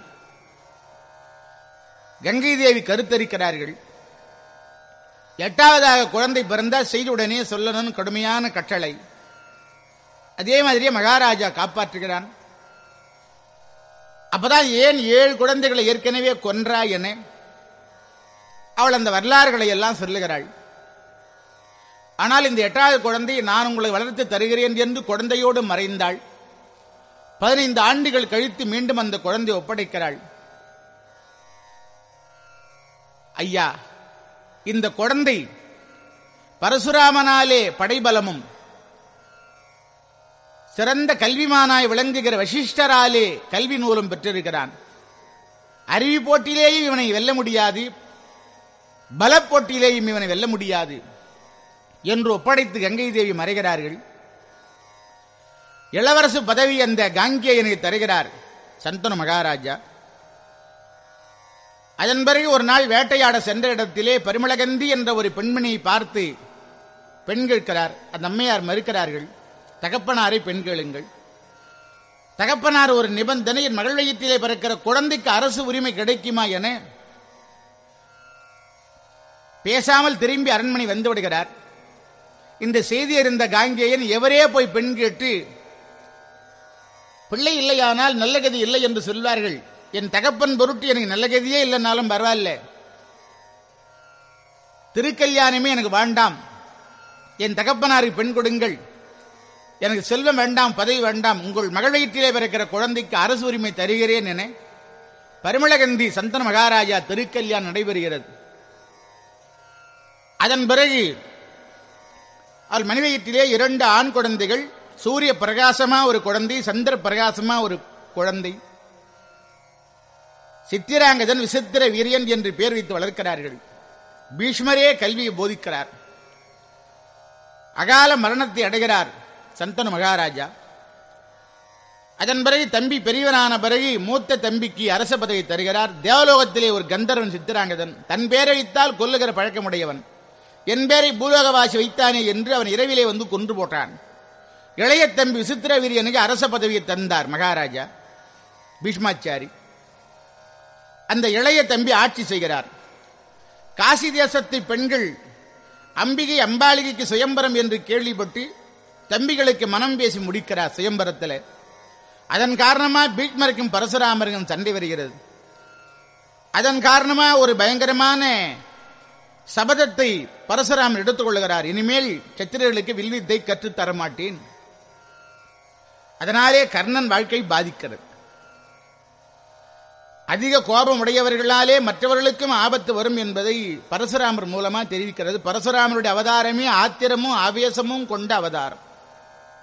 கங்கை தேவி கருத்தரிக்கிறார்கள் எட்டாவதாக குழந்தை பிறந்தா செய்தியுடனே சொல்லணும்னு கடுமையான கட்டளை அதே மாதிரியே மகாராஜா காப்பாற்றுகிறான் அப்பதான் ஏன் ஏழு குழந்தைகளை ஏற்கனவே கொன்றா என அவள் அந்த வரலாறுகளை எல்லாம் சொல்லுகிறாள் ஆனால் இந்த எட்டாவது குழந்தையை நான் உங்களை வளர்த்து தருகிறேன் என்று குழந்தையோடு மறைந்தாள் பதினைந்து ஆண்டுகள் கழித்து மீண்டும் அந்த குழந்தை ஒப்படைக்கிறாள் ஐயா இந்த குழந்தை பரசுராமனாலே படைபலமும் சிறந்த கல்விமானாய் விளங்குகிற வசிஷ்டராலே கல்வி நூலும் பெற்றிருக்கிறான் அறிவி போட்டியிலேயும் இவனை வெல்ல முடியாது பல போட்டியிலேயும் இவனை வெல்ல முடியாது என்று ஒப்படைத்து கங்கை தேவி மறைகிறார்கள் இளவரசு பதவி அந்த காங்கேயனை தருகிறார் சந்தனு மகாராஜா அதன் பிறகு ஒரு நாள் வேட்டையாட சென்ற இடத்திலே பரிமளகந்தி என்ற ஒரு பெண்மணியை பார்த்து பெண் கேட்கிறார் அந்த அம்மையார் மறுக்கிறார்கள் தகப்பனாரை பெண் கேளுங்கள் தகப்பனார் ஒரு நிபந்தனை என் மகள் வயிற்றிலே பிறக்கிற குழந்தைக்கு அரசு உரிமை கிடைக்குமா என பேசாமல் திரும்பி அரண்மனை வந்து விடுகிறார் இந்த செய்தி அறிந்த காங்கேயன் எவரே போய் பெண் கேட்டு பிள்ளை இல்லையானால் நல்ல கதி இல்லை என்று சொல்வார்கள் என் தகப்பன் பொருட்டு எனக்கு நல்ல கதியே இல்லைனாலும் பரவாயில்ல திருக்கல்யாணமே எனக்கு வேண்டாம் என் தகப்பனாருக்கு பெண் கொடுங்கள் எனக்கு செல்வம் வேண்டாம் பதவி வேண்டாம் உங்கள் மகள் வயிற்றிலே பிறக்கிற குழந்தைக்கு அரசு உரிமை தருகிறேன் என பரிமளகந்தி சந்தன மகாராஜா திருக்கல்யாணம் நடைபெறுகிறது அதன் பிறகு அவள் மனிதயத்திலே இரண்டு ஆண் குழந்தைகள் சூரிய பிரகாசமா ஒரு குழந்தை சந்திர பிரகாசமா ஒரு குழந்தை சித்திராங்கதன் விசித்திர வீரியன் என்று பெயர் வைத்து வளர்க்கிறார்கள் பீஷ்மரே கல்வியை போதிக்கிறார் அகால மரணத்தை அடைகிறார் சந்தனு மகாராஜா அதன் பிறகு தம்பி பெரியவனான பிறகு மூத்த தம்பிக்கு அரச பதவி தருகிறார் தேவலோகத்திலே ஒரு கந்தர்வன் சித்திராங்கதன் தன் பேரை வைத்தால் கொல்லுகிற பழக்கமுடையவன் என் பேரை பூலோகவாசி வைத்தானே என்று அவன் இரவிலே வந்து கொன்று போட்டான் இளைய தம்பி விசித்திர வீரியனுக்கு அரச பதவியை தந்தார் மகாராஜா பீஷ்மாச்சாரி அந்த இளைய தம்பி ஆட்சி செய்கிறார் காசி தேசத்து பெண்கள் அம்பிகை அம்பாளிகைக்கு சுயம்பரம் என்று கேள்விப்பட்டு தம்பிகளுக்கு மனம் பேசி முடிக்கிறார் சுயம்பரத்தில் அதன் காரணமா பீஷ்மருக்கும் பரசுராமருக்கும் சண்டை வருகிறது அதன் காரணமா ஒரு பயங்கரமான சபதத்தை பரசுராமர் எடுத்துக் கொள்கிறார் இனிமேல் சத்திரர்களுக்கு வில்வித்தை கற்றுத்தர மாட்டேன் அதனாலே கர்ணன் வாழ்க்கை பாதிக்கிறது அதிக கோபம் உடையவர்களாலே மற்றவர்களுக்கும் ஆபத்து வரும் என்பதை பரசுராமர் மூலமா தெரிவிக்கிறது பரசுராமருடைய அவதாரமே ஆத்திரமும் ஆவேசமும் கொண்ட அவதாரம்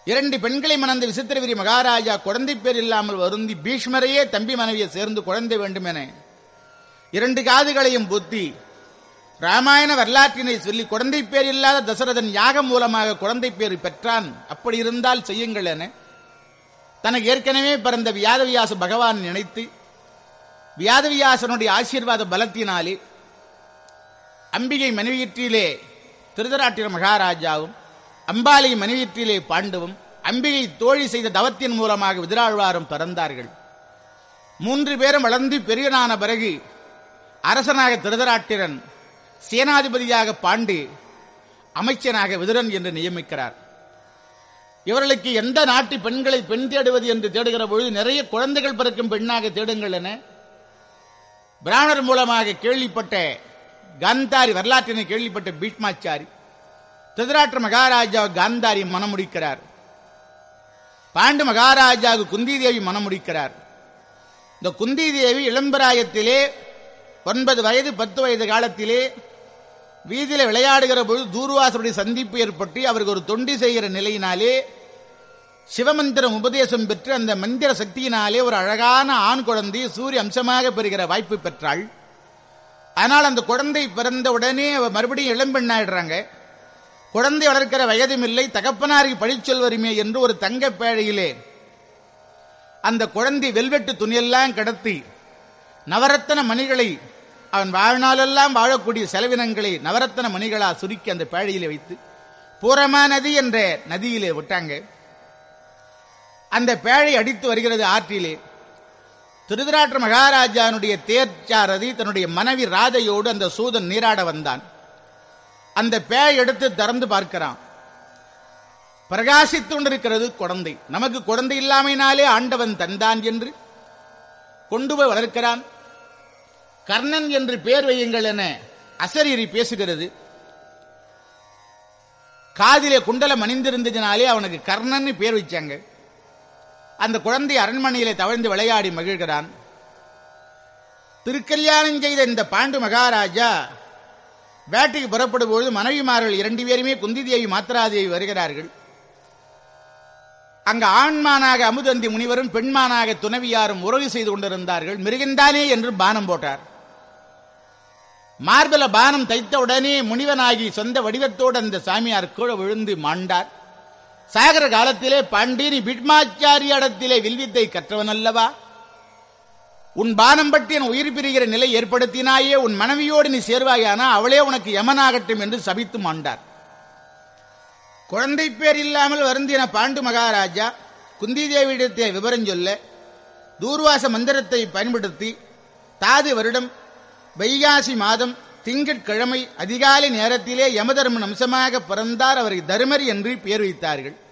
இரண்டு பெண்களை மணந்த விசித்திரகிரி மகாராஜா குழந்தை பேர் இல்லாமல் வருந்தி பீஷ்மரையே தம்பி மனைவியை சேர்ந்து குழந்தை வேண்டும் என இரண்டு காதுகளையும் புத்தி ராமாயண வரலாற்றினை சொல்லி குழந்தை பேர் இல்லாத தசரதன் யாகம் மூலமாக குழந்தை பேர் பெற்றான் அப்படி இருந்தால் செய்யுங்கள் என தனக்கு ஏற்கனவே பிறந்த வியாதவியாச பகவான் நினைத்து வியாதவியாசனுடைய ஆசீர்வாத பலத்தினாலே அம்பிகை மனைவியற்றிலே திருதராட்டிர மகாராஜாவும் அம்பாலை மனைவியற்றிலே பாண்டவும் அம்பிகை தோழி செய்த தவத்தின் மூலமாக விதிராழ்வாரும் பிறந்தார்கள் மூன்று பேரும் வளர்ந்து பெரியனான பிறகு அரசனாக திருதராட்டிரன் சேனாதிபதியாக பாண்டு அமைச்சனாக விதுரன் என்று நியமிக்கிறார் இவர்களுக்கு எந்த நாட்டு பெண்களை பெண் தேடுவது என்று தேடுகிற பொழுது நிறைய குழந்தைகள் பிறக்கும் பெண்ணாக தேடுங்கள் என பிராமணர் மூலமாக கேள்விப்பட்ட காந்தாரி வரலாற்றினை கேள்விப்பட்ட பீஷ்மாச்சாரி திருதராஷ்டிர மகாராஜா காந்தாரி மனமுடிக்கிறார் பாண்டு மகாராஜாவுக்கு குந்தி தேவி மனமுடிக்கிறார் இந்த குந்தி தேவி இளம்பராயத்திலே ஒன்பது வயது பத்து வயது காலத்திலே வீதியில விளையாடுகிற பொழுது தூர்வாசருடைய சந்திப்பு ஏற்பட்டு அவருக்கு ஒரு தொண்டி செய்கிற நிலையினாலே சிவமந்திரம் உபதேசம் பெற்று அந்த மந்திர சக்தியினாலே ஒரு அழகான ஆண் குழந்தை சூரிய அம்சமாக பெறுகிற வாய்ப்பு பெற்றாள் ஆனால் அந்த குழந்தை பிறந்த உடனே அவ மறுபடியும் இளம்பெண்ணாயிடுறாங்க குழந்தை வளர்க்கிற வயதும் இல்லை தகப்பனாருக்கு பழிச்சொல் வருமே என்று ஒரு தங்க பேழையிலே அந்த குழந்தை வெல்வெட்டு துணியெல்லாம் கடத்தி நவரத்தன மணிகளை அவன் வாழ்நாளெல்லாம் வாழக்கூடிய செலவினங்களை நவரத்தன மணிகளா சுருக்கி அந்த பேழையிலே வைத்து பூரமா நதி என்ற நதியிலே விட்டாங்க அந்த பேழை அடித்து வருகிறது ஆற்றிலே திருதராற்ற மகாராஜானுடைய தேர்ச்சாரதி தன்னுடைய மனைவி ராதையோடு அந்த சூதன் நீராட வந்தான் அந்த பேழை எடுத்து திறந்து பார்க்கிறான் பிரகாசித்து கொண்டிருக்கிறது குழந்தை நமக்கு குழந்தை இல்லாமையினாலே ஆண்டவன் தந்தான் என்று கொண்டு போய் வளர்க்கிறான் கர்ணன் என்று பேர் வையுங்கள் என அசரீரி பேசுகிறது காதிலே குண்டலம் அணிந்திருந்ததினாலே அவனுக்கு கர்ணன் பேர் வச்சாங்க அந்த குழந்தை அரண்மனையிலே தவழ்ந்து விளையாடி மகிழ்கிறான் திருக்கல்யாணம் செய்த இந்த பாண்டு மகாராஜா வேட்டைக்கு புறப்படும் பொழுது மனைவிமார்கள் இரண்டு பேருமே குந்தி தேவி மாத்திராதேவி வருகிறார்கள் அங்கு ஆண்மானாக அமுதந்தி முனிவரும் பெண்மானாக துணவியாரும் உறவு செய்து கொண்டிருந்தார்கள் மிருகந்தானே என்று பானம் போட்டார் மார்பல பானம் தைத்த உடனே முனிவனாகி சொந்த வடிவத்தோடு அந்த சாமியார் கூட விழுந்து மாண்டார் சாகர காலத்திலே பாண்டீனி பீட்மாச்சாரியடத்திலே வில்வித்தை கற்றவன் அல்லவா உன் பானம் பற்றி என் உயிர் பிரிகிற நிலை ஏற்படுத்தினாயே உன் மனைவியோடு நீ சேர்வாயானா அவளே உனக்கு யமனாகட்டும் என்று சபித்து மாண்டார் குழந்தை பேர் இல்லாமல் வருந்தின பாண்டு மகாராஜா குந்தி தேவியிடத்தை விவரம் சொல்ல தூர்வாச மந்திரத்தை பயன்படுத்தி தாது வருடம் வைகாசி மாதம் திங்கட்கிழமை அதிகாலை நேரத்திலே யமதர்மன் அம்சமாக பிறந்தார் அவருக்கு தருமர் என்று பேர் வைத்தார்கள்